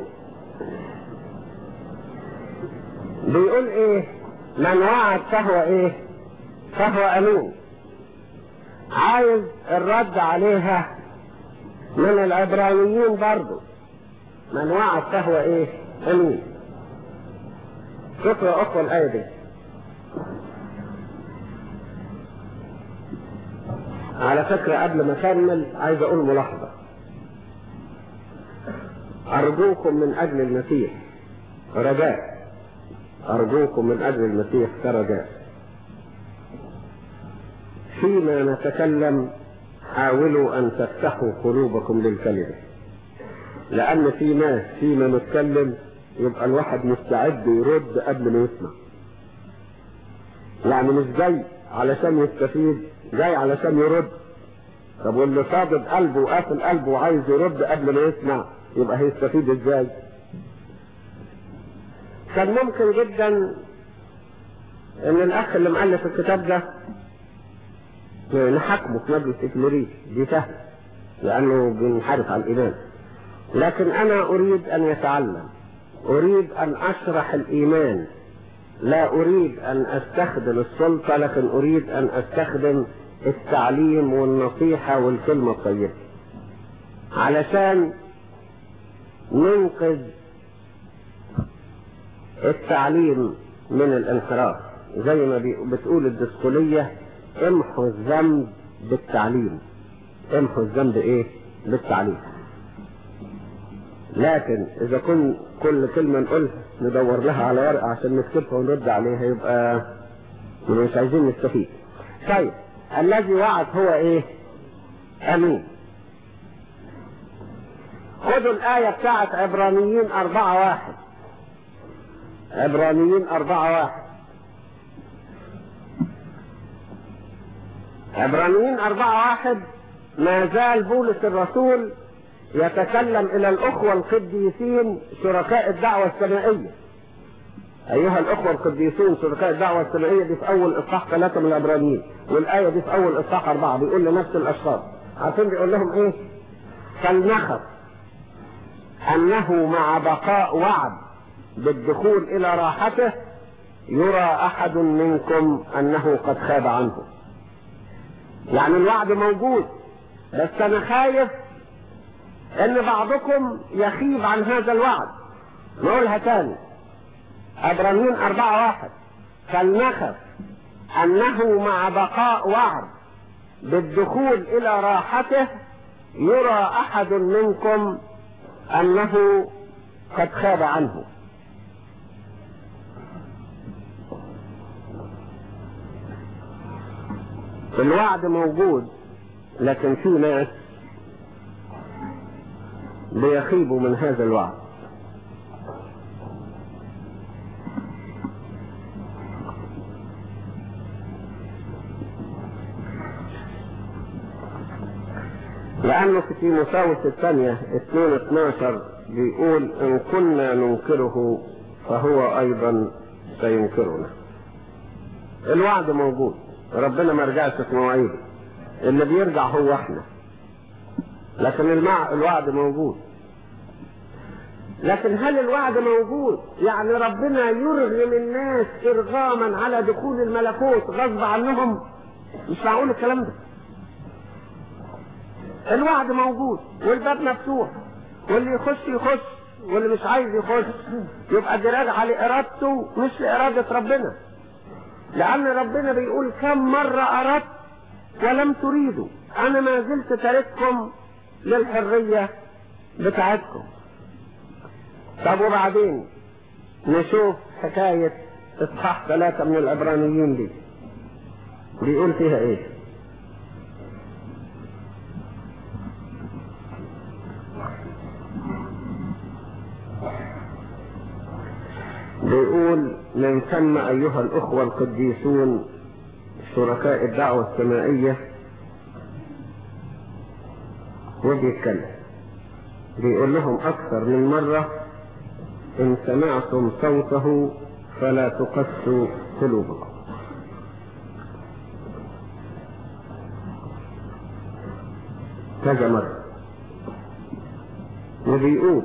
بيقول ايه من وعد فهو ايه فهو امين عايز الرد عليها من العبرانيين برضو من وعد فهو ايه امين شوفوا يا اخوة الايه دي على فكرة قبل ما اكمل عايز اقول ملاحظة ارجوكم من اجل المسيح رجاء ارجوكم من اجل المسيح كرجاء فيما نتكلم حاولوا ان تفتحوا قلوبكم للكلمة لان في ناس فيما نتكلم يبقى الواحد مستعد يرد قبل ما يسمع يعني مش جاي علشان يستفيد جاي علشان يرد طب واللي صادق قلبه وقافل قلبه وعايز يرد قبل ما يسمع يبقى هيستفيد ازاي كان ممكن جدا ان الاخ اللي مؤلف الكتاب ده نحاكمه في مجلس اكليريس دي سهل لانه بينحرف عن الايمان لكن انا اريد ان يتعلم اريد ان اشرح الايمان لا اريد ان استخدم السلطة لكن اريد ان استخدم التعليم والنصيحة والكلمة الطيبة علشان ننقذ التعليم من الانحراف زي ما بتقول الدسكولية امحوا الذنب بالتعليم امحوا الذنب ايه بالتعليم لكن اذا كن كل كلمة نقولها ندور لها على ورقة عشان نكتبها ونرد عليها يبقى مش عايزين نستفيد طيب الذي وعد هو ايه امين خدوا الآية بتاعت عبرانيين أربعة واحد عبرانيين أربعة واحد عبرانيين أربعة واحد ما زال بولس الرسول يتكلم إلى الأخوة القديسين شركاء الدعوة السمائية أيها الأخوة القديسون شركاء الدعوة السمائية دي في أول إصحاح ثلاثة من العبرانيين والآية دي في أول إصحاح أربعة بيقول لنفس الأشخاص عارفين بيقول لهم إيه؟ فلنخف أنه مع بقاء وعد بالدخول إلى راحته يرى أحد منكم أنه قد خاب عنه يعني الوعد موجود بس أنا خايف أن بعضكم يخيب عن هذا الوعد نقولها تاني عبرانيين أربعة واحد فلنخف أنه مع بقاء وعد بالدخول إلى راحته يرى أحد منكم أنه قد خاب عنه الوعد موجود لكن في ناس بيخيبوا من هذا الوعد لأنه في تيموثاوس الثانية 2 12 بيقول إن كنا ننكره فهو أيضا سينكرنا. الوعد موجود ربنا ما رجعش في مواعيده اللي بيرجع هو احنا لكن المع... الوعد موجود لكن هل الوعد موجود يعني ربنا يرغم الناس ارغاما على دخول الملكوت غصب عنهم مش معقول الكلام ده الوعد موجود والباب مفتوح واللي يخش يخش واللي مش عايز يخش يبقى دي راجعه لارادته مش لاراده ربنا لان ربنا بيقول كم مره اردت ولم تريدوا انا ما زلت تارككم للحريه بتاعتكم طب وبعدين نشوف حكايه اصحاح ثلاثه من العبرانيين دي بيقول فيها ايه بيقول من ثم أيها الأخوة القديسون شركاء الدعوة السمائية وبيتكلم بيقول لهم أكثر من مرة إن سمعتم صوته فلا تقسوا قلوبكم كذا مرة وبيقول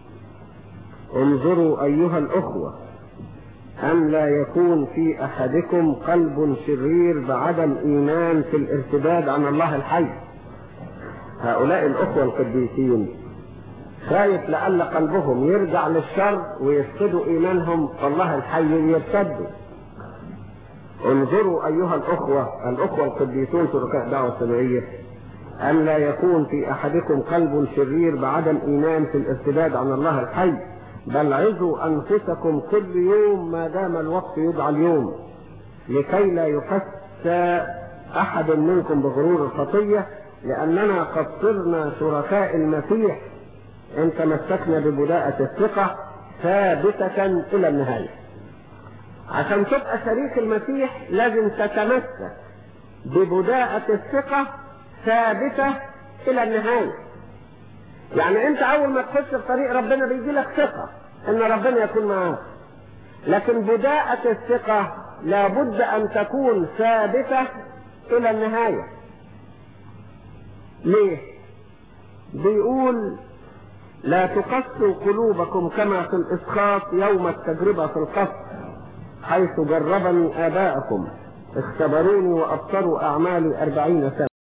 انظروا أيها الأخوة أن لا يكون في أحدكم قلب شرير بعدم إيمان في الارتداد عن الله الحي هؤلاء الأخوة القديسين خايف لعل قلبهم يرجع للشر ويفقدوا إيمانهم فالله الحي يرتدوا انظروا أيها الأخوة الأخوة القديسون شركاء دعوة السمعية أن لا يكون في أحدكم قلب شرير بعدم إيمان في الارتداد عن الله الحي بل عظوا أنفسكم كل يوم ما دام الوقت يدعى اليوم لكي لا يحس أحد منكم بغرور الخطية لأننا قد صرنا شركاء المسيح إن تمسكنا ببداءة الثقة ثابتة إلى النهاية عشان تبقى شريك المسيح لازم تتمسك ببداءة الثقة ثابتة إلى النهاية يعني أنت أول ما تخش في طريق ربنا بيجي لك ثقة إن ربنا يكون معاك لكن بداءة الثقة لابد أن تكون ثابتة إلى النهاية ليه؟ بيقول لا تقسوا قلوبكم كما في الإسخاط يوم التجربة في القصر حيث جربني آباءكم اختبروني وأبصروا أعمالي أربعين سنة